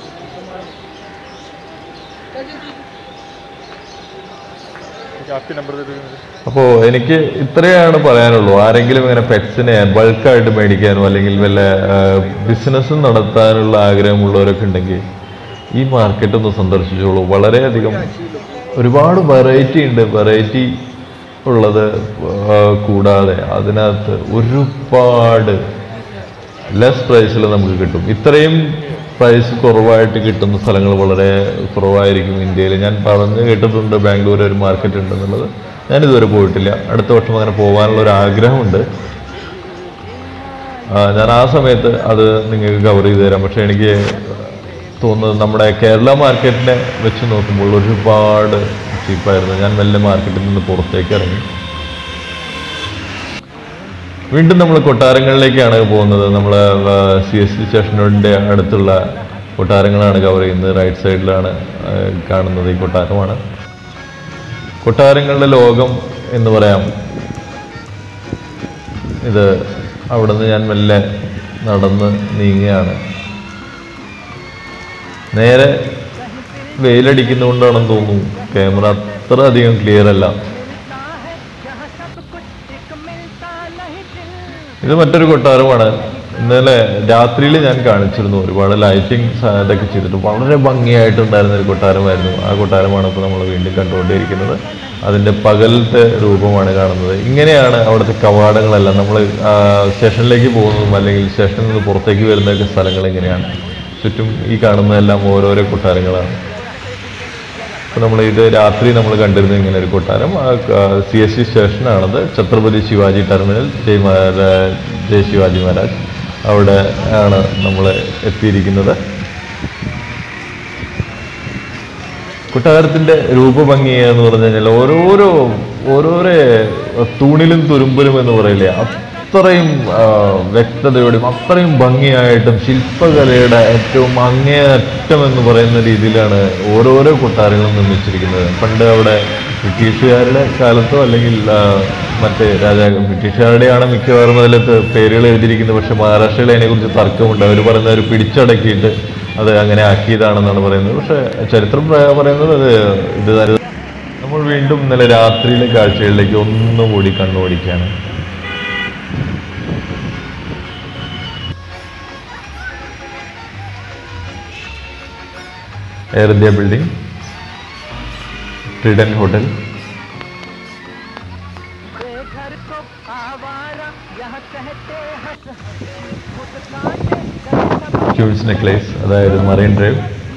ठीक है, आपके नंबर दे दोगे मुझे അപ്പോൾ എനിക്ക് ഇത്രയാണ് പറയാനുള്ളൂ ആരെങ്കിലും ഇങ്ങനെ പെറ്റ്സിനെ ബൾക്കായിട്ട് മേടിക്കാനോ അല്ലെങ്കിൽ വല്ല ബിസിനസ് നടത്താനുള്ള ആഗ്രഹമുള്ളവരൊക്കെ ഉണ്ടെങ്കിൽ ഈ മാർക്കറ്റ് ഒന്ന് സന്ദർശിച്ചോളൂ വളരെയധികം ഒരുപാട് വെറൈറ്റി ഉണ്ട് വെറൈറ്റി ഉള്ളത് ആ, കൂടാതെ അതിനകത്ത് ഒരുപാട് ലെസ് പ്രൈസിൽ നമുക്ക് കിട്ടും ഇത്രയും പ്രൈസ് കുറവായിട്ട് കിട്ടുന്ന സ്ഥലങ്ങൾ വളരെ കുറവായിരിക്കും ഇന്ത്യയിൽ ഞാൻ പറഞ്ഞു കേട്ടിട്ടുണ്ട് ബാംഗ്ലൂർ ഒരു മാർക്കറ്റ് ഉണ്ടെന്നുള്ളത് ഞാൻ ഇതുവരെ പോയിട്ടില്ല അടുത്ത വർഷം അങ്ങനെ പോകാനുള്ള ഒരു ആഗ്രഹമുണ്ട് ആ, ഞാൻ ആ സമയത്ത് അത് നിങ്ങൾക്ക് കവർ ചെയ്ത് തരാം പക്ഷേ എനിക്ക് തോന്നുന്നത് നമ്മുടെ കേരള മാർക്കറ്റിനെ വെച്ച് നോക്കുമ്പോൾ ഒരുപാട് ചീപ്പായിരുന്നു ഞാൻ മെല്ലെ മാർക്കറ്റിൽ നിന്ന് പുറത്തേക്ക് ഇറങ്ങി വീണ്ടും നമ്മൾ കൊട്ടാരങ്ങളിലേക്കാണ് പോകുന്നത് നമ്മൾ സി എസ് സി സ്റ്റേഷനോടിൻ്റെ അടുത്തുള്ള കൊട്ടാരങ്ങളാണ് കവർ ചെയ്യുന്നത് റൈറ്റ് സൈഡിലാണ് ആ, കാണുന്നത് ഈ കൊട്ടാരമാണ് കൊട്ടാരങ്ങളുടെ ലോകം എന്ന് പറയാം ഇത് അവിടെ നിന്ന് ഞാൻ മെല്ലെ നടന്ന് നീങ്ങുകയാണ് നേരെ വെയിലടിക്കുന്നതുകൊണ്ടാണെന്ന് തോന്നുന്നു ക്യാമറ അത്ര അധികം ക്ലിയർ അല്ല ഇത് മറ്റൊരു കൊട്ടാരമാണ് ഇന്നലെ രാത്രിയിൽ ഞാൻ കാണിച്ചിരുന്നു ഒരുപാട് ലൈറ്റിംഗ് ഇതൊക്കെ ചെയ്തിട്ട് വളരെ ഭംഗിയായിട്ടുണ്ടായിരുന്ന ഒരു കൊട്ടാരമായിരുന്നു ആ കൊട്ടാരമാണ് ഇപ്പോൾ നമ്മൾ വീണ്ടും കണ്ടുകൊണ്ടിരിക്കുന്നത് അതിൻ്റെ പകലത്തെ രൂപമാണ് കാണുന്നത് ഇങ്ങനെയാണ് അവിടുത്തെ കവാടങ്ങളെല്ലാം നമ്മൾ സ്റ്റേഷനിലേക്ക് പോകുന്നതും അല്ലെങ്കിൽ സ്റ്റേഷനിൽ നിന്ന് പുറത്തേക്ക് വരുന്നതൊക്കെ സ്ഥലങ്ങൾ ഇങ്ങനെയാണ് ചുറ്റും ഈ കാണുന്നതെല്ലാം ഓരോരോ കൊട്ടാരങ്ങളാണ് അപ്പോൾ നമ്മൾ ഇത് രാത്രി നമ്മൾ കണ്ടിരുന്ന ഇങ്ങനെ ഒരു കൊട്ടാരം സി എസ് സി സ്റ്റേഷനാണത് ഛത്രപതി ശിവാജി ടെർമിനൽ ജയ് മഹാരാ ജയ് ശിവാജി മഹാരാജ് അവിടെ ആണ് നമ്മൾ എത്തിയിരിക്കുന്നത് കൊട്ടാരത്തിൻ്റെ രൂപഭംഗി എന്ന് പറഞ്ഞു കഴിഞ്ഞാൽ ഓരോരോ ഓരോരോ തൂണിലും തുരുമ്പിലും എന്ന് പറയില്ലേ അത്രയും ആ, വ്യക്തതയോടും അത്രയും ഭംഗിയായിട്ടും ശില്പകലയുടെ ഏറ്റവും അങ്ങേയറ്റം എന്ന് പറയുന്ന രീതിയിലാണ് ഓരോരോ കൊട്ടാരങ്ങളും നിർമ്മിച്ചിരിക്കുന്നത് പണ്ട് അവിടെ ബ്രിട്ടീഷുകാരുടെ കാലത്തോ അല്ലെങ്കിൽ ആ, മറ്റേ രാജാ ബ്രിട്ടീഷുകാരുടെയാണ് മിക്കവാറും അതിലത്ത് പേരുകൾ എഴുതിയിരിക്കുന്നത് പക്ഷെ മഹാരാഷ്ട്രയിൽ അതിനെക്കുറിച്ച് തർക്കമുണ്ട് അവർ പറയുന്നത് അവർ പിടിച്ചടക്കിയിട്ട് അത് അങ്ങനെ ആക്കിയതാണെന്നാണ് പറയുന്നത് പക്ഷെ ചരിത്രം പ്ര- പറയുന്നത് അത് ഇത് തന്നെ. നമ്മൾ വീണ്ടും ഇന്നലെ രാത്രിയിലെ കാഴ്ചകളിലേക്ക് ഒന്നുകൂടി കണ്ണോടിക്കാണ് air India building Trident hotel queen's necklace അതായത് മറൈൻ ഡ്രൈവ്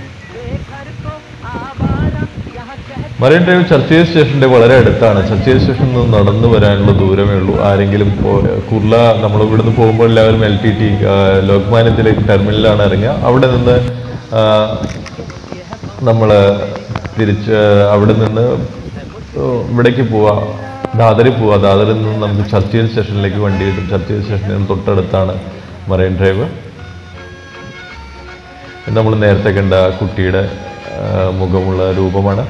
മറൈൻ ഡ്രൈവ് ചർച്ചേരി സ്റ്റേഷന്റെ വളരെ അടുത്താണ് ചർച്ചേരി സ്റ്റേഷനിൽ നിന്ന് നടന്നു വരാനുള്ള ദൂരമേ ഉള്ളൂ ആരെങ്കിലും പോ- കുർള നമ്മൾ ഇവിടുന്ന് പോകുമ്പോൾ എല്ലാവരും എൽ ടി ടി ലോക്മാന്യത്തിലേക്ക് ടെർമിനലാണ് ഇറങ്ങുക അവിടെ നിന്ന് നമ്മൾ തിരിച്ച് അവിടെ നിന്ന് ഇവിടേക്ക് പോവാ ദാദരി പോവാ ദാദറിൽ നിന്ന് നമുക്ക് ചർച്ചയിൽ സ്റ്റേഷനിലേക്ക് വണ്ടി കിട്ടും ചർച്ചയിൽ സ്റ്റേഷനിൽ നിന്ന് തൊട്ടടുത്താണ് മറൈൻ ഡ്രൈവ് നമ്മൾ നേരത്തെ കണ്ട ആ കുട്ടിയുടെ ആ, മുഖമുള്ള രൂപമാണ്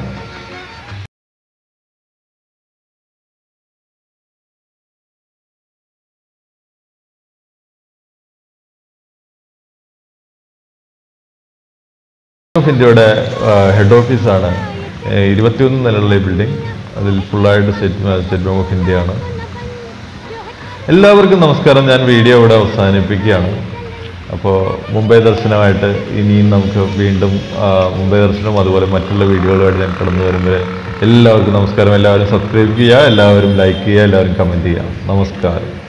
ഓഫ് ഇന്ത്യയുടെ ഹെഡ് ഓഫീസാണ് ഇരുപത്തിയൊന്ന് നിലയുള്ള ഈ ബിൽഡിംഗ് അതിൽ ഫുള്ളായിട്ട് സ്റ്റേറ്റ് സ്റ്റേറ്റ് ബാങ്ക് ഓഫ് ഇന്ത്യയാണ് എല്ലാവർക്കും നമസ്കാരം ഞാൻ വീഡിയോ ഇവിടെ അവസാനിപ്പിക്കുകയാണ് അപ്പോൾ മുംബൈ ദർശനമായിട്ട് ഇനിയും നമുക്ക് വീണ്ടും ആ, മുംബൈ ദർശനം അതുപോലെ മറ്റുള്ള വീഡിയോകളുമായിട്ട് ഞാൻ കടന്നു വരുമ്പോൾ എല്ലാവർക്കും നമസ്കാരം എല്ലാവരും സബ്സ്ക്രൈബ് ചെയ്യുക എല്ലാവരും ലൈക്ക് ചെയ്യുക എല്ലാവരും കമൻറ്റ് ചെയ്യുക നമസ്കാരം